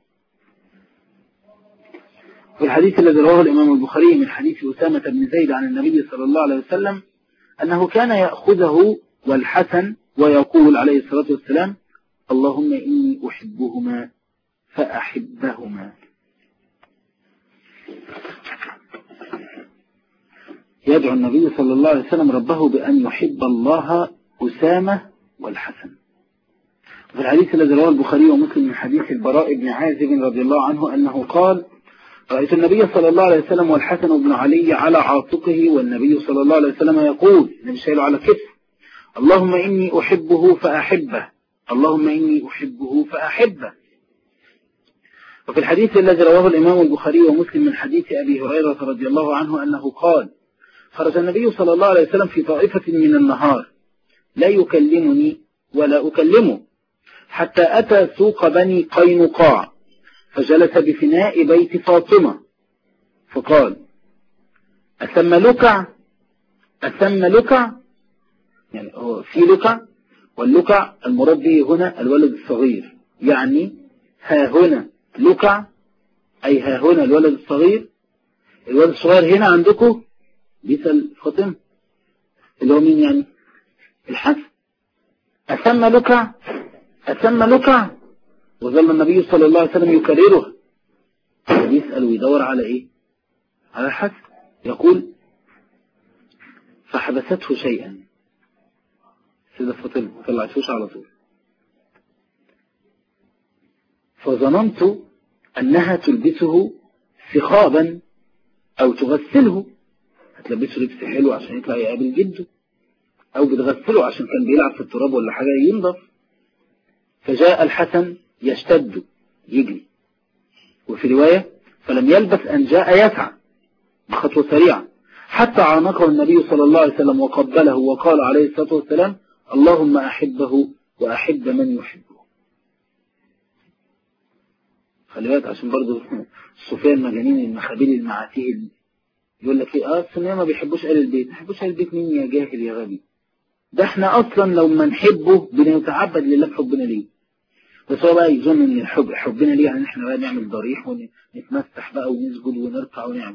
في الحديث الذي رواه الإمام البخاري من حديث أسامة بن زيد عن النبي صلى الله عليه وسلم أنه كان يأخذه والحسن ويقول عليه الصلاة والسلام اللهم إني أحبهما فأحبهما يدعو النبي صلى الله عليه وسلم ربه بأن يحب الله أسامة والحسن في الحديث الذي رواه البخاري ومسلم من حديث البراء بن عازب رضي الله عنه أنه قال رأيت النبي صلى الله عليه وسلم والحسن بن علي على عاتقه والنبي صلى الله عليه وسلم يقول النبي شايله على كتف اللهم إني أحبه فأحبه اللهم إني أحبه فأحبه وفي الحديث الذي رواه الإمام البخاري ومسلم من حديث أبي هريرة رضي الله عنه أنه قال خرج النبي صلى الله عليه وسلم في طائفة من النهار لا يكلمني ولا أكلمه حتى أتى سوق بني قينقاع فجلس بفناء بيت فاطمة فقال أثم لكع أثم لكع يعني هو في لكع واللكع المراد به هنا الولد الصغير يعني ها هنا لكع أي ها هنا الولد الصغير الولد الصغير هنا عندكم بيسأل فاطمة اللي هو مين يعني الحسن أثم لكع أثم لكع وظل النبي صلى الله عليه وسلم يكررها يسأل ويدور على إيه على الحسن يقول فحبسته شيئا سيدة فاطمة ما طلعتوش على طول فظننت أنها تلبسه سخابا أو تغسله هتلبسه لبس حلو عشان يطلع يقابل جده أو بتغسله عشان كان بيلعب في التراب ولا حاجة ينضف فجاء الحسن يشتد يجري وفي رواية فلم يلبس أن جاء يسعى بخطوة سريعة حتى عانقه النبي صلى الله عليه وسلم وقبله وقال عليه الصلاة والسلام اللهم أحبه وأحب من يحبه خلي بالك عشان برضه الصوفية المجانين المخابيل المعاتيه يقول لك ايه اه الصوفية ما بيحبوش اهل البيت ما بيحبوش اهل البيت مين يا جاهل يا غبي ده احنا اصلا لو ما نحبه بنتعبد لله بحبنا ليه بس هو بقى يظن ان الحب حبنا ليه يعني احنا بقى نعمل ضريح ونتمسح بقى ونسجد ونركع ونعمل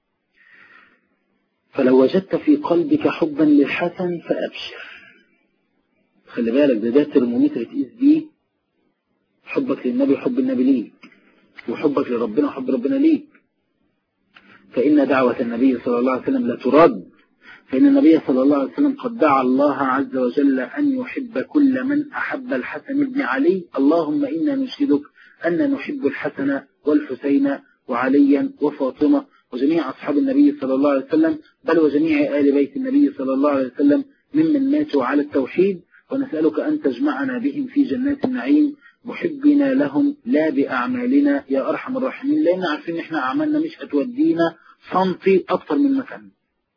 فلو وجدت في قلبك حبا للحسن فابشر خلي بالك ده ده ترمومتر تقيس بيه حبك للنبي وحب النبي ليك وحبك لربنا وحب ربنا ليك فإن دعوة النبي صلى الله عليه وسلم لا ترد فإن النبي صلى الله عليه وسلم قد دعا الله عز وجل أن يحب كل من أحب الحسن بن علي اللهم إنا نشهدك أن نحب الحسن والحسين وعليا وفاطمة وجميع أصحاب النبي صلى الله عليه وسلم بل وجميع آل بيت النبي صلى الله عليه وسلم ممن ماتوا على التوحيد ونسألك أن تجمعنا بهم في جنات النعيم محبنا لهم لا بأعمالنا يا أرحم الراحمين لأن عارفين إن إحنا أعمالنا مش هتودينا سنتي أكتر من مكان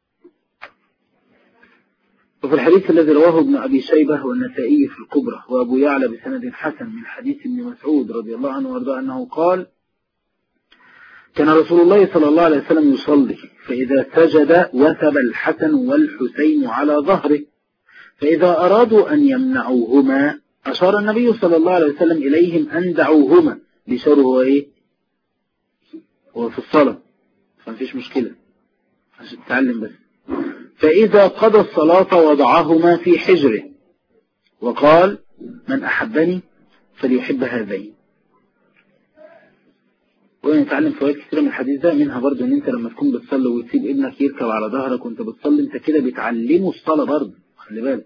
وفي الحديث الذي رواه ابن أبي شيبة والنسائي في الكبرى وأبو يعلى بسند حسن من حديث ابن مسعود رضي الله عنه وارضاه أنه قال كان رسول الله صلى الله عليه وسلم يصلي فإذا سجد وثب الحسن والحسين على ظهره فإذا أرادوا أن يمنعوهما أشار النبي صلى الله عليه وسلم إليهم أن دعوهما بيشاره هو إيه هو في الصلاة فمفيش مشكلة عشان تتعلم بس فإذا قضى الصلاة وضعهما في حجره وقال من أحبني فليحب هذين ونتعلم فوائد كثيرة من الحديث ده منها برضو ان انت لما تكون بتصلي وتسيب ابنك يركب على ظهرك وانت بتصلي انت كده بتعلمه الصلاة برضو خلي بالك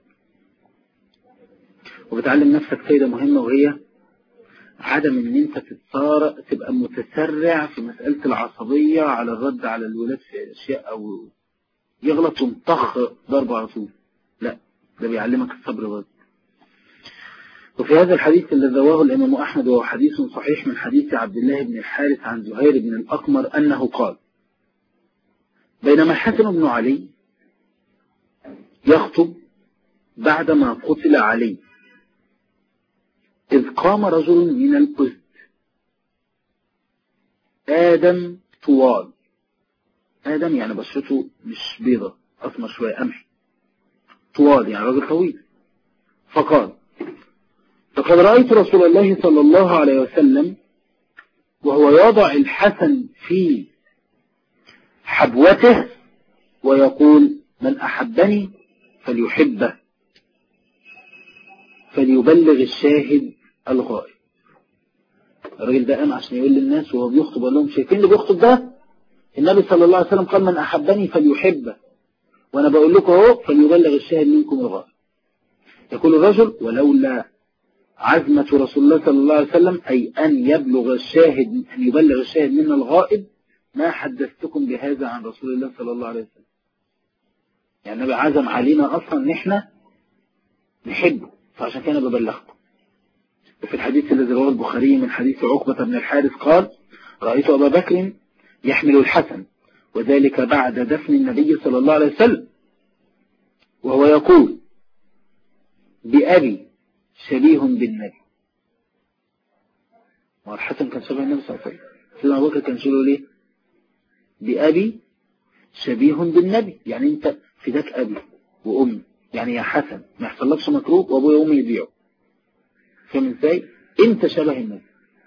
وبتعلم نفسك فايدة مهمة وهي عدم ان انت تتصارع تبقى متسرع في مسألة العصبية على الرد على الولاد في اشياء او يغلط ومطخ ضربه على طول لا ده بيعلمك الصبر برضه وفي هذا الحديث الذي رواه الإمام أحمد وهو حديث صحيح من حديث عبد الله بن الحارث عن زهير بن الأقمر أنه قال بينما الحسن بن علي يخطب بعدما قتل علي إذ قام رجل من الأزد آدم طوال آدم يعني بشرته مش بيضة أسمر شوية قمحي طوال يعني راجل طويل فقال لقد رأيت رسول الله صلى الله عليه وسلم وهو يضع الحسن في حبوته ويقول من أحبني فليحبه فليبلغ الشاهد الغائب الراجل ده قام عشان يقول للناس وهو بيخطب قال لهم شايفين اللي بيخطب ده النبي صلى الله عليه وسلم قال من أحبني فليحبه وأنا بقول لكم اهو فليبلغ الشاهد منكم الغائب يقول الرجل ولولا عزمة رسول الله صلى الله عليه وسلم أي أن يبلغ الشاهد أن يبلغ الشاهد من الغائب ما حدثتكم بهذا عن رسول الله صلى الله عليه وسلم يعني النبي عزم علينا أصلا ان احنا نحبه فعشان كده ببلغكم وفي الحديث الذي رواه البخاري من حديث عقبة بن الحارث قال رأيت أبا بكر يحمل الحسن وذلك بعد دفن النبي صلى الله عليه وسلم وهو يقول بأبي شبيه بالنبي والحسن كان شبه النبي صلى الله عليه وسلم سيدنا أبو بكر كان شبه ليه بأبي شبيه بالنبي يعني انت فداك أبي وأمي يعني يا حسن ما يحصلكش مكروه وأبويا وأمي يبيعوا فاهم ازاي انت شبه النبي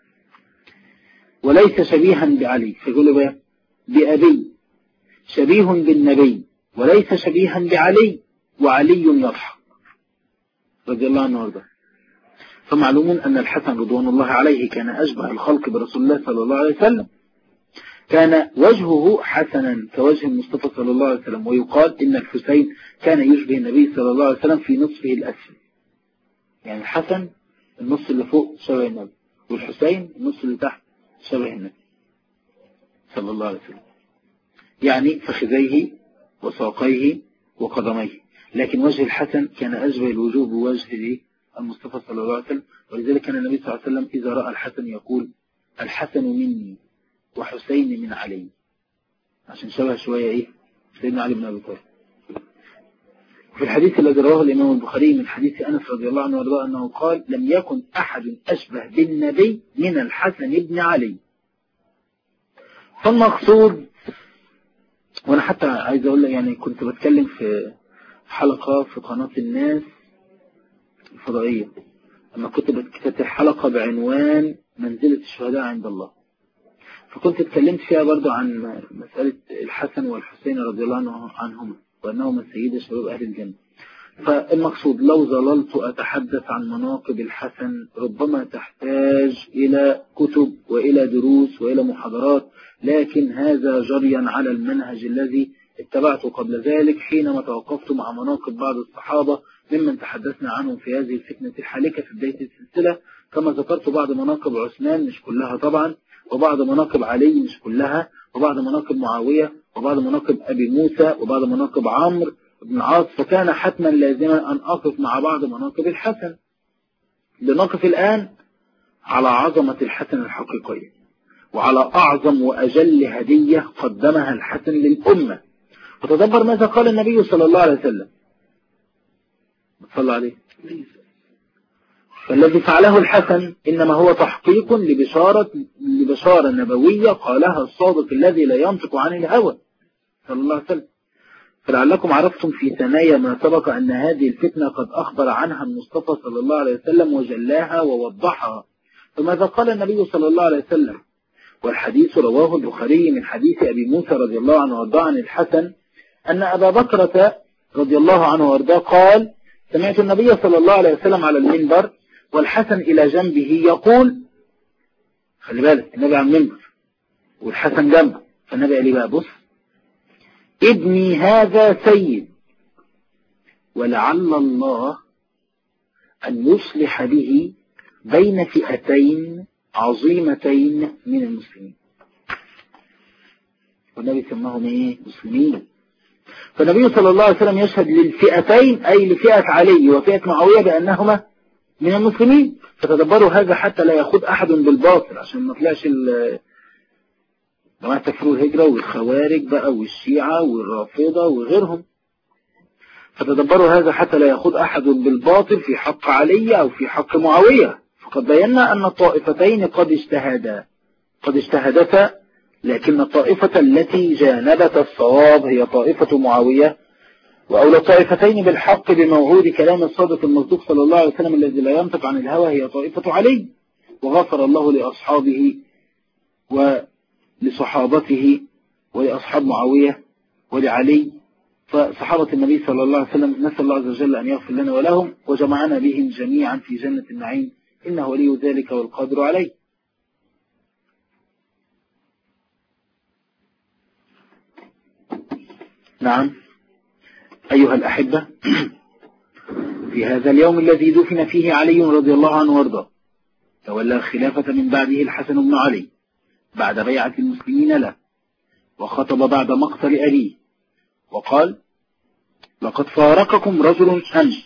وليس شبيها بعلي فيقول له بقى بأبي شبيه بالنبي وليس شبيها بعلي وعلي يضحك رضي الله عنه وارضاه فمعلوم أن الحسن رضوان الله عليه كان أشبه الخلق برسول الله صلى الله عليه وسلم كان وجهه حسنا كوجه المصطفى صلى الله عليه وسلم ويقال إن الحسين كان يشبه النبي صلى الله عليه وسلم في نصفه الأسفل يعني الحسن النص اللي فوق شبه النبي والحسين النص اللي تحت شبه النبي صلى الله عليه وسلم يعني فخذيه وساقيه وقدميه لكن وجه الحسن كان أشبه الوجوه بوجه المصطفى صلى الله عليه وسلم ولذلك كان النبي صلى الله عليه وسلم إذا رأى الحسن يقول الحسن مني وحسين من علي عشان شبه شوية إيه سيدنا علي بن أبي طالب في الحديث الذي رواه الإمام البخاري من حديث أنس رضي الله عنه وارضاه أنه قال لم يكن أحد أشبه بالنبي من الحسن بن علي فالمقصود وأنا حتى عايز أقول لك يعني كنت بتكلم في حلقة في قناة الناس الفضائية أما كنت بتكتب حلقة بعنوان منزلة الشهداء عند الله فكنت اتكلمت فيها برضو عن مسألة الحسن والحسين رضي الله عنهما وأنهما سيد شباب أهل الجنة فالمقصود لو ظللت أتحدث عن مناقب الحسن ربما تحتاج إلى كتب وإلى دروس وإلى محاضرات لكن هذا جريا على المنهج الذي اتبعته قبل ذلك حينما توقفت مع مناقب بعض الصحابة ممن تحدثنا عنهم في هذه الفتنة الحالكة في بداية السلسلة كما ذكرت بعض مناقب عثمان مش كلها طبعا وبعض مناقب علي مش كلها وبعض مناقب معاوية وبعض مناقب أبي موسى وبعض مناقب عمرو بن العاص فكان حتما لازما أن أقف مع بعض مناقب الحسن لنقف الآن على عظمة الحسن الحقيقية وعلى أعظم وأجل هدية قدمها الحسن للأمة وتدبر ماذا قال النبي صلى الله عليه وسلم صلى عليه فالذي فعله الحسن إنما هو تحقيق لبشارة, لبشارة نبوية قالها الصادق الذي لا ينطق عن الهوى صلى الله عليه وسلم فلعلكم عرفتم في ثنايا ما سبق أن هذه الفتنة قد أخبر عنها المصطفى صلى الله عليه وسلم وجلاها ووضحها فماذا قال النبي صلى الله عليه وسلم والحديث رواه البخاري من حديث أبي موسى رضي الله عنه وارضاه عن الحسن أن أبا بكرة رضي الله عنه وارضاه قال سمعت النبي صلى الله عليه وسلم على المنبر والحسن إلى جنبه يقول خلي بالك النبي على المنبر والحسن جنبه فالنبي قال لي بقى بص ابني هذا سيد ولعل الله أن يصلح به بين فئتين عظيمتين من المسلمين والنبي سماهم ايه مسلمين فالنبي صلى الله عليه وسلم يشهد للفئتين أي لفئة علي وفئة معاوية بأنهما من المسلمين فتدبروا هذا حتى لا يخوض أحد بالباطل عشان ما طلعش جماعة تكفير الهجرة والخوارج بقى والشيعة والرافضة وغيرهم فتدبروا هذا حتى لا يخوض أحد بالباطل في حق علي أو في حق معاوية فقد بينا أن الطائفتين قد اجتهدا قد اجتهدتا لكن الطائفة التي جانبت الصواب هي طائفة معاوية وأولى الطائفتين بالحق بموعود كلام الصادق المصدوق صلى الله عليه وسلم الذي لا ينطق عن الهوى هي طائفة علي وغفر الله لأصحابه ولصحابته ولأصحاب معاوية ولعلي فصحابة النبي صلى الله عليه وسلم نسأل الله عز وجل أن يغفر لنا ولهم وجمعنا بهم جميعا في جنة النعيم إنه ولي ذلك والقادر عليه نعم أيها الأحبة وفي هذا اليوم الذي دفن فيه علي رضي الله عنه وارضاه تولى الخلافة من بعده الحسن بن علي بعد بيعة المسلمين له وخطب بعد مقتل أبيه وقال لقد فارقكم رجل أمس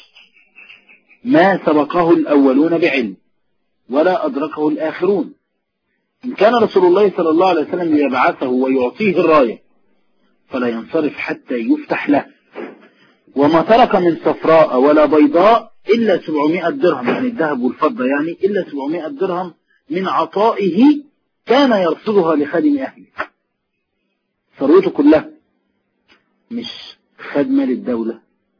ما سبقه الأولون بعلم ولا أدركه الآخرون إن كان رسول الله صلى الله عليه وسلم ليبعثه ويعطيه الراية فلا ينصرف حتى يفتح له وما ترك من صفراء ولا بيضاء إلا 700 درهم يعني الذهب والفضة يعني إلا 700 درهم من عطائه كان يرصدها لخادم أهله ثروته كلها مش خدمة للدولة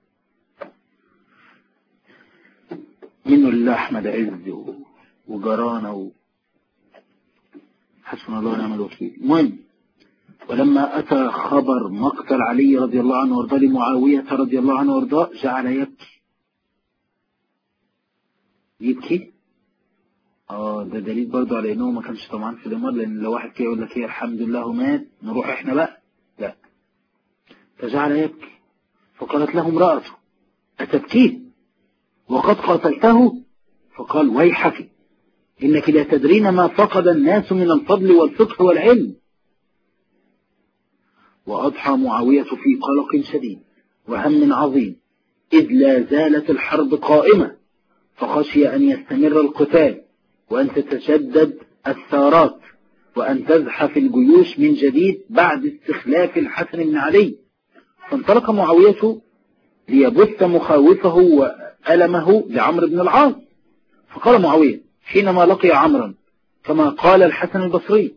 منه لله أحمد عز و- وجرانة و... حسبنا الله ونعم الوكيل المهم ولما أتى خبر مقتل علي رضي الله عنه وارضاه لمعاوية رضي الله عنه وارضاه جعل يبكي يبكي اه ده دليل برضه على انه ما كانش طمعان في الامر لان لو واحد كده يقول لك ايه الحمد لله هو مات نروح احنا بقى لا فجعل يبكي فقالت له امرأته أتبكيه وقد قاتلته فقال ويحك إنك لا تدرين ما فقد الناس من الفضل والفقه والعلم وأضحى معاوية في قلق شديد وهم عظيم إذ لا زالت الحرب قائمة فخشي أن يستمر القتال وأن تتشدد الثارات وأن تزحف الجيوش من جديد بعد استخلاف الحسن بن علي فانطلق معاوية ليبث مخاوفه وألمه لعمرو بن العاص فقال معاوية حينما لقي عمرا كما قال الحسن البصري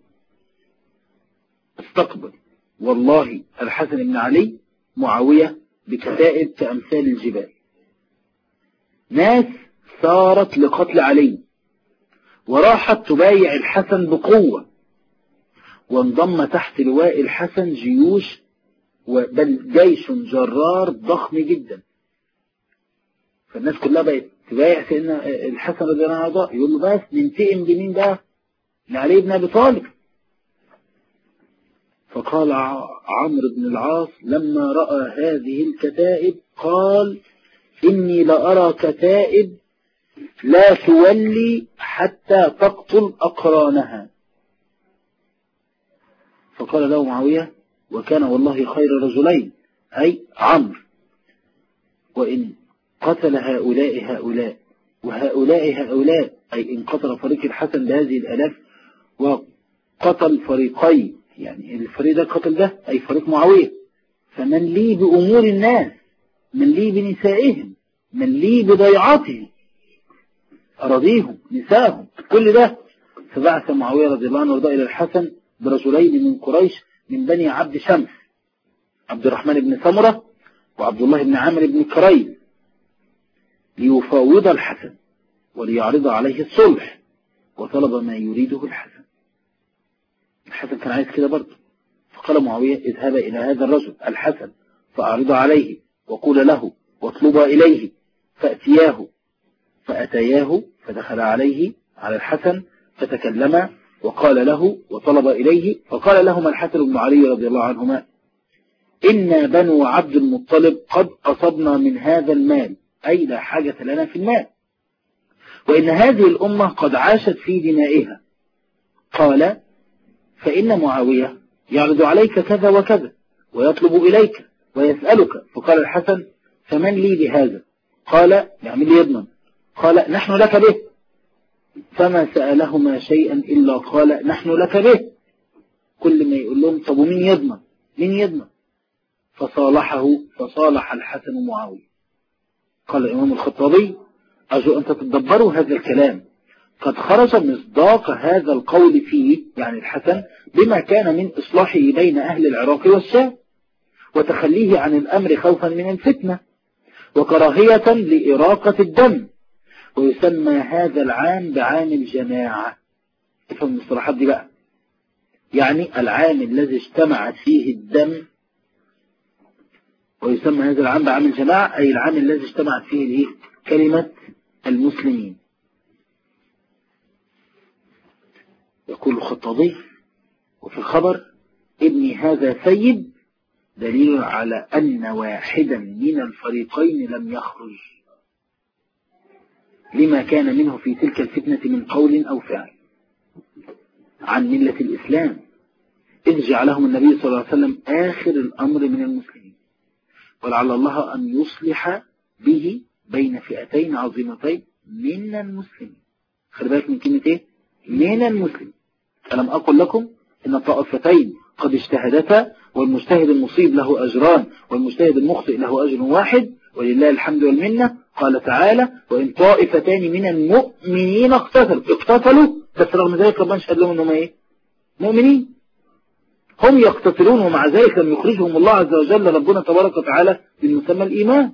استقبل والله الحسن بن علي معاوية بكتائب كأمثال الجبال ناس صارت لقتل علي وراحت تبايع الحسن بقوة وانضم تحت لواء الحسن جيوش بل جيش جرار ضخم جدا فالناس كلها بقت تبايع سيدنا الحسن رضي الله عنه يقول له بس ننتقم بمين بقى؟ لعلي بن ابي طالب فقال عمرو بن العاص لما رأى هذه الكتائب قال إني لأرى كتائب لا تولي حتى تقتل أقرانها فقال له معاوية وكان والله خير رجلين أي عمرو وإن قتل هؤلاء هؤلاء وهؤلاء هؤلاء أي إن قتل فريق الحسن بهذه الألاف وقتل فريقين يعني الفريق ده قتل ده أي فريق معاوية فمن لي بأمور الناس من لي بنسائهم من لي بضيعاتهم أراضيهم نسائهم كل ده فبعث معاوية رضي الله عنه وارضاه إلى الحسن برجلين من قريش من بني عبد شمس عبد الرحمن بن سمرة وعبد الله بن عامر بن كريم ليفاوض الحسن وليعرض عليه الصلح وطلب ما يريده الحسن الحسن كان عايز كده برضه فقال معاوية اذهب إلى هذا الرجل الحسن فأعرض عليه وقول له واطلب إليه فأتياه فأتياه فدخل عليه على الحسن فتكلم وقال له وطلب إليه فقال لهما الحسن بن علي رضي الله عنهما إنا بنو عبد المطلب قد أصبنا من هذا المال أي لا حاجة لنا في المال وإن هذه الأمة قد عاشت في دمائها قال فإن معاوية يعرض عليك كذا وكذا ويطلب إليك ويسألك فقال الحسن فمن لي بهذا قال يعمل لي يضمن قال نحن لك به فما سألهما شيئا إلا قال نحن لك به كل ما يقول لهم طب ومين يضمن مين يضمن فصالحه فصالح الحسن معاوية قال الإمام الخطابي أرجو أن تتدبروا هذا الكلام قد خرج مصداق هذا القول فيه يعني الحسن بما كان من إصلاحه بين أهل العراق والشام وتخليه عن الأمر خوفا من الفتنة وكراهية لإراقة الدم ويسمى هذا العام بعام الجماعة افهم المصطلحات دي بقى يعني العام الذي اجتمعت فيه الدم ويسمى هذا العام بعام الجماعة أي العام الذي اجتمعت فيه كلمة المسلمين يقول الخطابي وفي الخبر ابني هذا سيد دليل على أن واحدا من الفريقين لم يخرج لما كان منه في تلك الفتنة من قول أو فعل عن ملة الإسلام إذ جعلهم النبي صلى الله عليه وسلم آخر الأمر من المسلمين ولعل الله أن يصلح به بين فئتين عظيمتين من المسلمين خلي بالك من كلمة إيه؟ من المسلمين ألم أقل لكم إن الطائفتين قد اجتهدتا والمجتهد المصيب له أجران والمجتهد المخطئ له أجر واحد ولله الحمد والمنة قال تعالى وإن طائفتان من المؤمنين اقتتلوا اقتتلوا بس رغم ذلك ربنا شهد لهم انهم ايه مؤمنين هم يقتتلون ومع ذلك لم يخرجهم الله عز وجل ربنا تبارك وتعالى بالمسمى الإيمان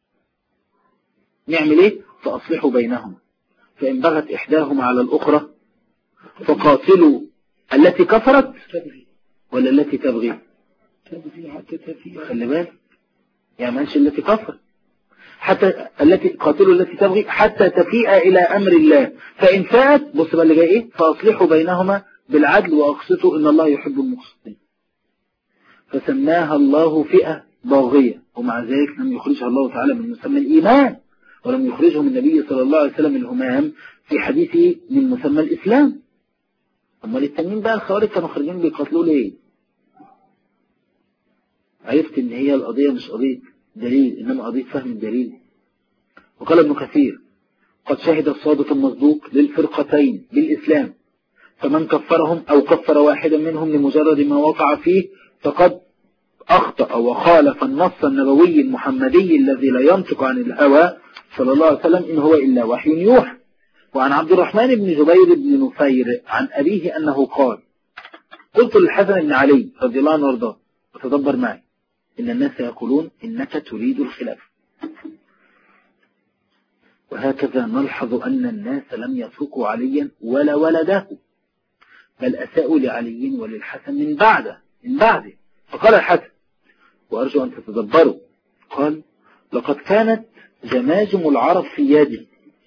نعمل ايه فأصلحوا بينهم فإن بغت إحداهما على الأخرى فقاتلوا التي كفرت تبغي ولا التي تبغي تبغي حتى تفي خلي بالك يعني ماشي التي كفر حتى التي قاتلوا التي تبغي حتى تفيء إلى أمر الله فإن فاءت بص بقى اللي جاي إيه فأصلحوا بينهما بالعدل وأقسطوا إن الله يحب المقسطين فسماها الله فئة باغية ومع ذلك لم يخرجها الله تعالى من مسمى الإيمان ولم يخرجهم النبي صلى الله عليه وسلم الهمام في حديثه من مسمى الإسلام أمال التانيين بقى الخوارج كانوا خارجين بيقاتلوا ليه عرفت ان هي القضية مش قضية دليل انما قضية فهم الدليل وقال ابن كثير قد شهد الصادق المصدوق للفرقتين بالإسلام فمن كفرهم أو كفر واحدا منهم لمجرد ما وقع فيه فقد أخطأ وخالف النص النبوي المحمدي الذي لا ينطق عن الهوى صلى الله عليه وسلم إن هو إلا وحي يوحى وعن عبد الرحمن بن جبير بن نفير عن أبيه أنه قال قلت للحسن بن علي رضي الله عنه وارضاه وتدبر معي إن الناس يقولون إنك تريد الخلاف وهكذا نلحظ أن الناس لم يتركوا عليا ولا ولده بل أساءوا لعلي وللحسن من بعده من بعده فقال الحسن وأرجو أن تتدبروا قال لقد كانت جماجم العرب في يدي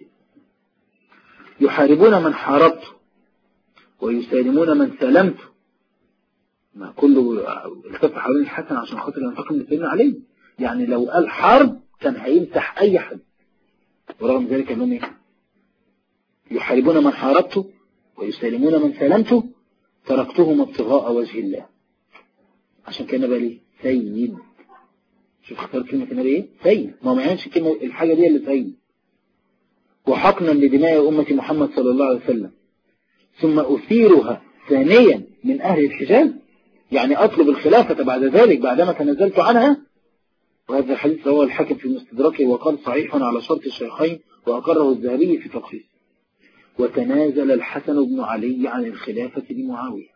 يحاربون من حاربته ويسالمون من سالمته ما كله التف حوالين الحسن عشان خاطر ينتقم من سيدنا علي يعني لو قال حرب كان هيمسح اي حد ورغم ذلك انهم ايه يحاربون من حاربته ويسالمون من سالمته تركتهم ابتغاء وجه الله عشان كان بقى ليه سيد شوف اختار كلمة النبي ايه سيد ما هو ما يعنيش الكلمة الحاجة دي اللي سيد وحقنا لدماء أمة محمد صلى الله عليه وسلم ثم أثيرها ثانيا من أهل الحجاز يعني أطلب الخلافة بعد ذلك بعدما تنزلت عنها وهذا الحديث رواه الحاكم في مستدركه وقال صحيح على شرط الشيخين وأقره الذهبي في تلخيص وتنازل الحسن بن علي عن الخلافة لمعاوية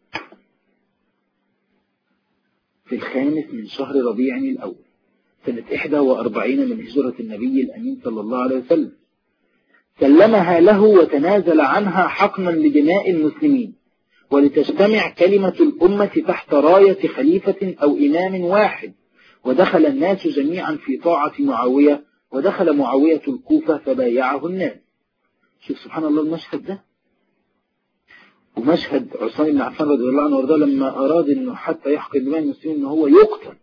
في الخامس من شهر ربيع الأول سنة 41 من هجرة النبي الأمين صلى الله عليه وسلم سلمها له وتنازل عنها حقنا لدماء المسلمين ولتجتمع كلمة الأمة تحت راية خليفة أو إمام واحد ودخل الناس جميعا في طاعة معاوية ودخل معاوية الكوفة فبايعه الناس شوف سبحان الله المشهد ده ومشهد عثمان بن عفان رضي الله عنه وارضاه لما أراد أنه حتى يحقن دماء المسلمين أنه هو يقتل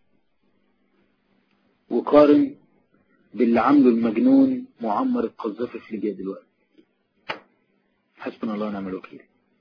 وقارن باللي عمله المجنون معمر القذافي في ليبيا دلوقتي حسبنا الله ونعم الوكيل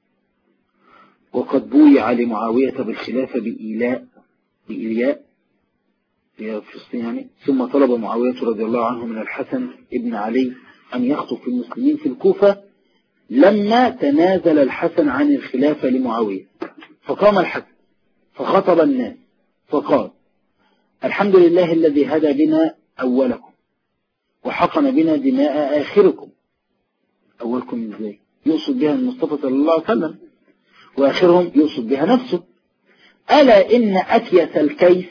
وقد بويع لمعاوية بالخلافة بإيلاء بإيلاء في فلسطين يعني ثم طلب معاوية رضي الله عنه من الحسن ابن علي أن يخطب في المسلمين في الكوفة لما تنازل الحسن عن الخلافة لمعاوية فقام الحسن فخطب الناس فقال الحمد لله الذي هدى بنا أولكم وحقن بنا دماء آخركم أولكم إزاي يقصد بها المصطفى صلى الله عليه وسلم وآخرهم يقصد بها نفسه ألا إن أكيس الكيس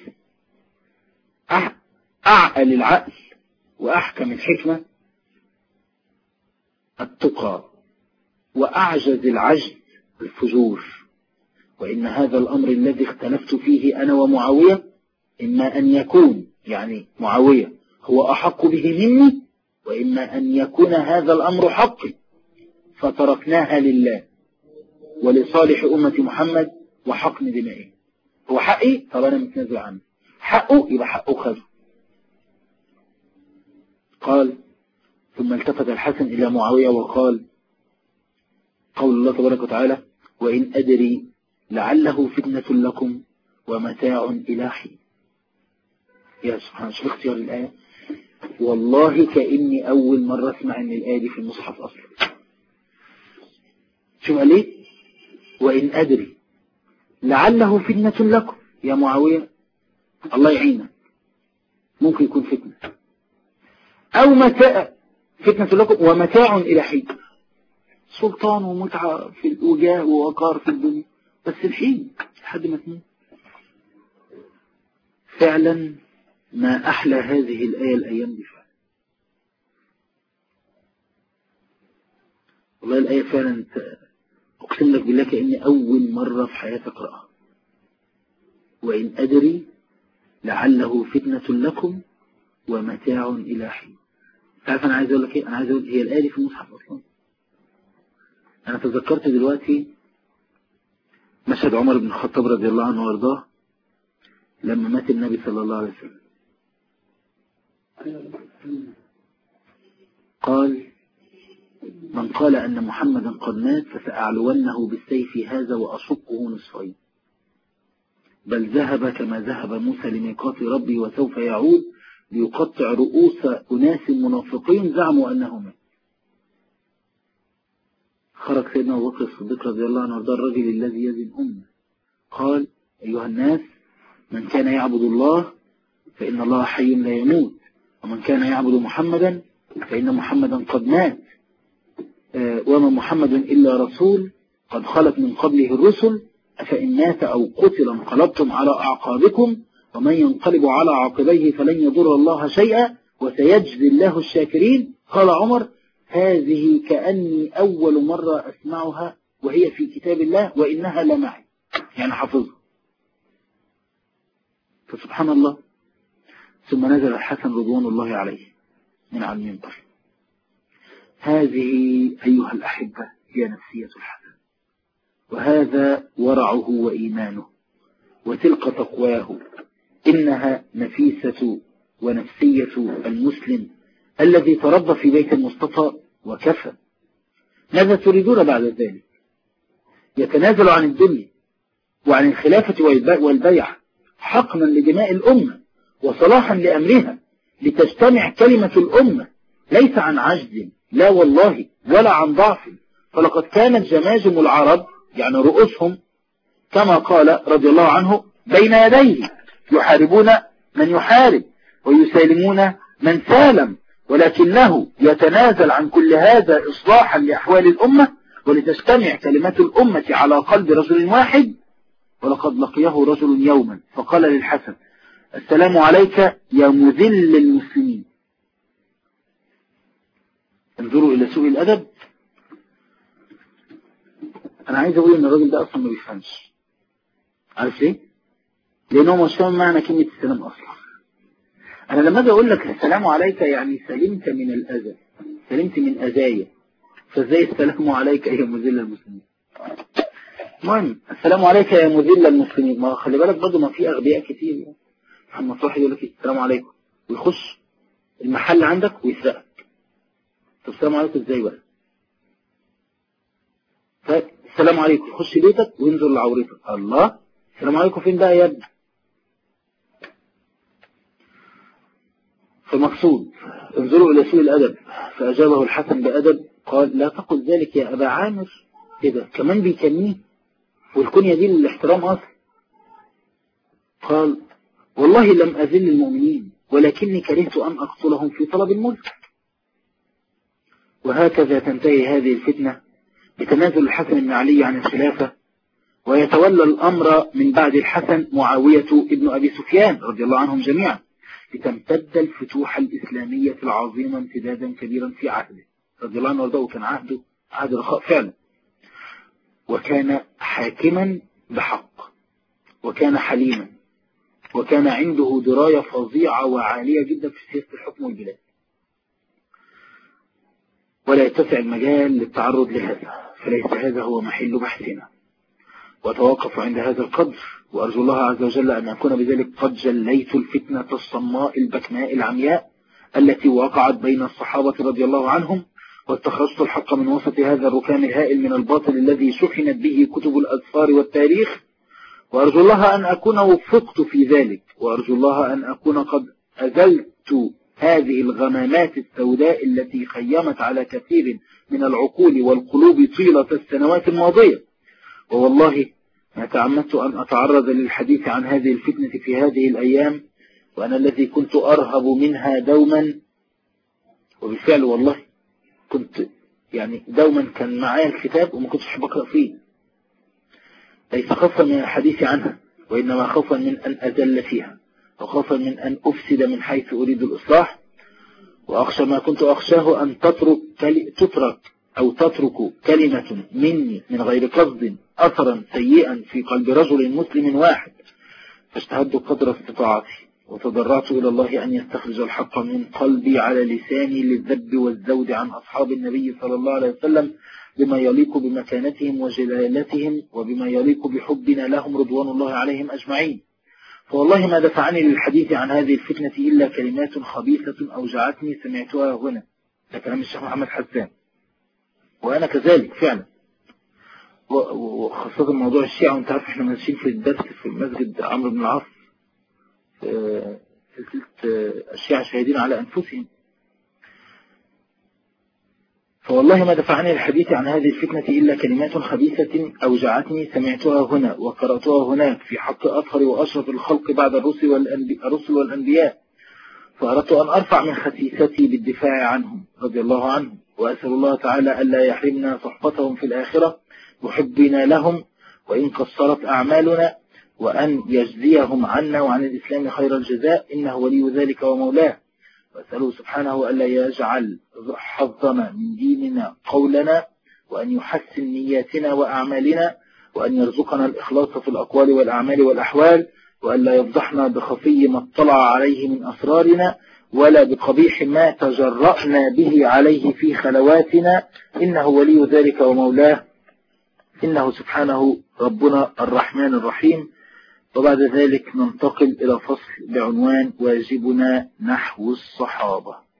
أعقل العقل وأحكم الحكمة التقى وأعجز العجز الفجور وإن هذا الأمر الذي اختلفت فيه أنا ومعاوية إما أن يكون يعني معاوية هو أحق به مني وإما أن يكون هذا الأمر حقي فتركناها لله ولصالح أمة محمد وحقن دمائه هو حقي طب أنا متنازل عنه حقه يبقى حقه خذه قال ثم ثم التفت الحسن إلى معاوية وقال قول الله تبارك وتعالى وإن أدري لعله فتنة لكم ومتاع إلى حين يا سبحان شوف اختيار الآية والله كأني أول مرة أسمع أن الآية دي في المصحف أصلا شوف قال ايه وإن أدري لعله فتنة لكم يا معاوية الله يعينك ممكن يكون فتنة أو متاع فتنة لكم ومتاع إلى حين سلطان ومتعة في الوجاه ووقار في الدنيا بس الحين لحد ما تموت فعلا ما أحلى هذه الآية الأيام دي فعلا والله الآية فعلا أقسم لك بالله كأني أول مرة في حياتي أقرأها وإن أدري لعله فتنة لكم ومتاع إلى حين تعرف أنا عايز أقول لك إيه أنا عايز أقول هي الآية دي في المصحف أصلا أنا تذكرت دلوقتي مشهد عمر بن الخطاب رضي الله عنه وارضاه لما مات النبي صلى الله عليه وسلم قال من قال أن محمدا قد مات فسأعلونه بالسيف هذا وأشقه نصفين بل ذهب كما ذهب موسى لميقات ربي وسوف يعود ليقطع رؤوس أناس منافقين زعموا أنه مات خرج سيدنا أبو بكر الصديق رضي الله عنه وارضاه الرجل الذي يزن أمه قال أيها الناس من كان يعبد الله فإن الله حي لا يموت ومن كان يعبد محمدا فإن محمدا قد مات وما محمد إلا رسول قد خلت من قبله الرسل أفإن مات أو قتل انقلبتم على أعقابكم ومن ينقلب على عقبيه فلن يضر الله شيئا وسيجزي الله الشاكرين قال عمر هذه كأني أول مرة أسمعها وهي في كتاب الله وإنها لمعي يعني حفظها فسبحان الله ثم نزل الحسن رضوان الله عليه من على المنبر هذه أيها الأحبة هي نفسية الحسن وهذا ورعه وإيمانه وتلك تقواه إنها نفيسة ونفسية المسلم الذي تربى في بيت المصطفى وكفى ماذا تريدون بعد ذلك يتنازل عن الدنيا وعن الخلافة والبيع حقنا لدماء الأمة وصلاحا لأمرها لتجتمع كلمة الأمة ليس عن عجز لا والله ولا عن ضعف فلقد كانت جماجم العرب يعني رؤوسهم كما قال رضي الله عنه بين يديه يحاربون من يحارب ويسالمون من سالم ولكنه يتنازل عن كل هذا إصلاحا لأحوال الأمة ولتجتمع كلمات الأمة على قلب رجل واحد ولقد لقيه رجل يوما فقال للحسن السلام عليك يا مذل المسلمين انظروا إلى سوء الأدب أنا عايز أقول إن الراجل ده أصلا ما بيفهمش عارف ليه؟ لأنه مش فاهم معنى كلمة السلام أصلا أنا لما أجي أقول لك السلام عليك يعني سلمت من الأذى سلمت من أذايا فازاي السلام عليك يا مذل المسلمين المهم السلام عليك يا مذل المسلمين ما خلي بالك برضه ما في أغبياء كتير يعني محمد صلاح يقول لك السلام عليكم ويخش المحل عندك ويسرقك طب السلام عليكم ازاي بقى السلام عليكم يخش بيتك وينظر لعورتك الله السلام عليكم فين بقى يا ابني فمقصود انظروا إلى سوء الأدب فأجابه الحسن بأدب قال لا تقل ذلك يا أبا عامر كده كمان بيكنيه والكنية دي للاحترام أصلا قال والله لم أذل المؤمنين ولكني كرهت أن أقتلهم في طلب الملك وهكذا تنتهي هذه الفتنة بتنازل الحسن بن علي عن الخلافة ويتولى الأمر من بعد الحسن معاوية ابن أبي سفيان رضي الله عنهم جميعا لتمتد الفتوح الإسلامية العظيمة امتدادا كبيرا في عهده رضي الله عنه وارضاه كان عهده عهد رخاء فعلا وكان حاكما بحق وكان حليما وكان عنده دراية فظيعة وعالية جدا في سياسة الحكم والبلاد ولا يتسع المجال للتعرض لهذا فليس هذا هو محل بحثنا وتوقف عند هذا القدر وأرجو الله عز وجل أن أكون بذلك قد جليت الفتنة الصماء البكماء العمياء التي وقعت بين الصحابة رضي الله عنهم واستخرجت الحق من وسط هذا الركام الهائل من الباطل الذي شحنت به كتب الأذفار والتاريخ وأرجو الله أن أكون وفقت في ذلك وأرجو الله أن أكون قد أزلت هذه الغمامات السوداء التي خيمت على كثير من العقول والقلوب طيلة السنوات الماضية ووالله ما تعمدت أن أتعرض للحديث عن هذه الفتنة في هذه الأيام وأنا الذي كنت أرهب منها دوما وبالفعل والله كنت يعني دوما كان معايا الكتاب وما كنتش أحب أقرأ فيه ليس خوفا من الحديث عنها وإنما خوفا من أن أزل فيها وخوفا من أن أفسد من حيث أريد الإصلاح وأخشى ما كنت أخشاه أن تترك, تترك أو تترك كلمة مني من غير قصد أثرا سيئا في قلب رجل مسلم واحد فاجتهدت قدر استطاعتي وتضرعت إلى الله أن يستخرج الحق من قلبي على لساني للذب والزود عن أصحاب النبي صلى الله عليه وسلم بما يليق بمكانتهم وجلالتهم وبما يليق بحبنا لهم رضوان الله عليهم أجمعين فوالله ما دفعني للحديث عن هذه الفتنة إلا كلمات خبيثة أوجعتني سمعتها هنا ده كلام الشيخ محمد حسان وأنا كذلك فعلا وخاصة موضوع الشيعة وانت عارف احنا ماشيين في الدرس في المسجد عمرو بن العاص في سلسلة الشيعة شاهدين على أنفسهم فوالله ما دفعني الحديث عن هذه الفتنة إلا كلمات خبيثة أوجعتني سمعتها هنا وقرأتها هناك في حق أطهر وأشرف الخلق بعد الرسل والأنبياء, الرسل والأنبياء فأردت أن أرفع من خسيستي بالدفاع عنهم رضي الله عنهم وأسأل الله تعالى ألا يحرمنا صحبتهم في الآخرة وحبنا لهم وإن قصرت أعمالنا وأن يجزيهم عنا وعن الإسلام خير الجزاء إنه ولي ذلك ومولاه وأسأله سبحانه ألا يجعل حظنا من ديننا قولنا وأن يحسن نياتنا وأعمالنا وأن يرزقنا الإخلاص في الأقوال والأعمال والأحوال وألا يفضحنا بخفي ما اطلع عليه من أسرارنا ولا بقبيح ما تجرأنا به عليه في خلواتنا إنه ولي ذلك ومولاه إنه سبحانه ربنا الرحمن الرحيم وبعد ذلك ننتقل إلى فصل بعنوان واجبنا نحو الصحابة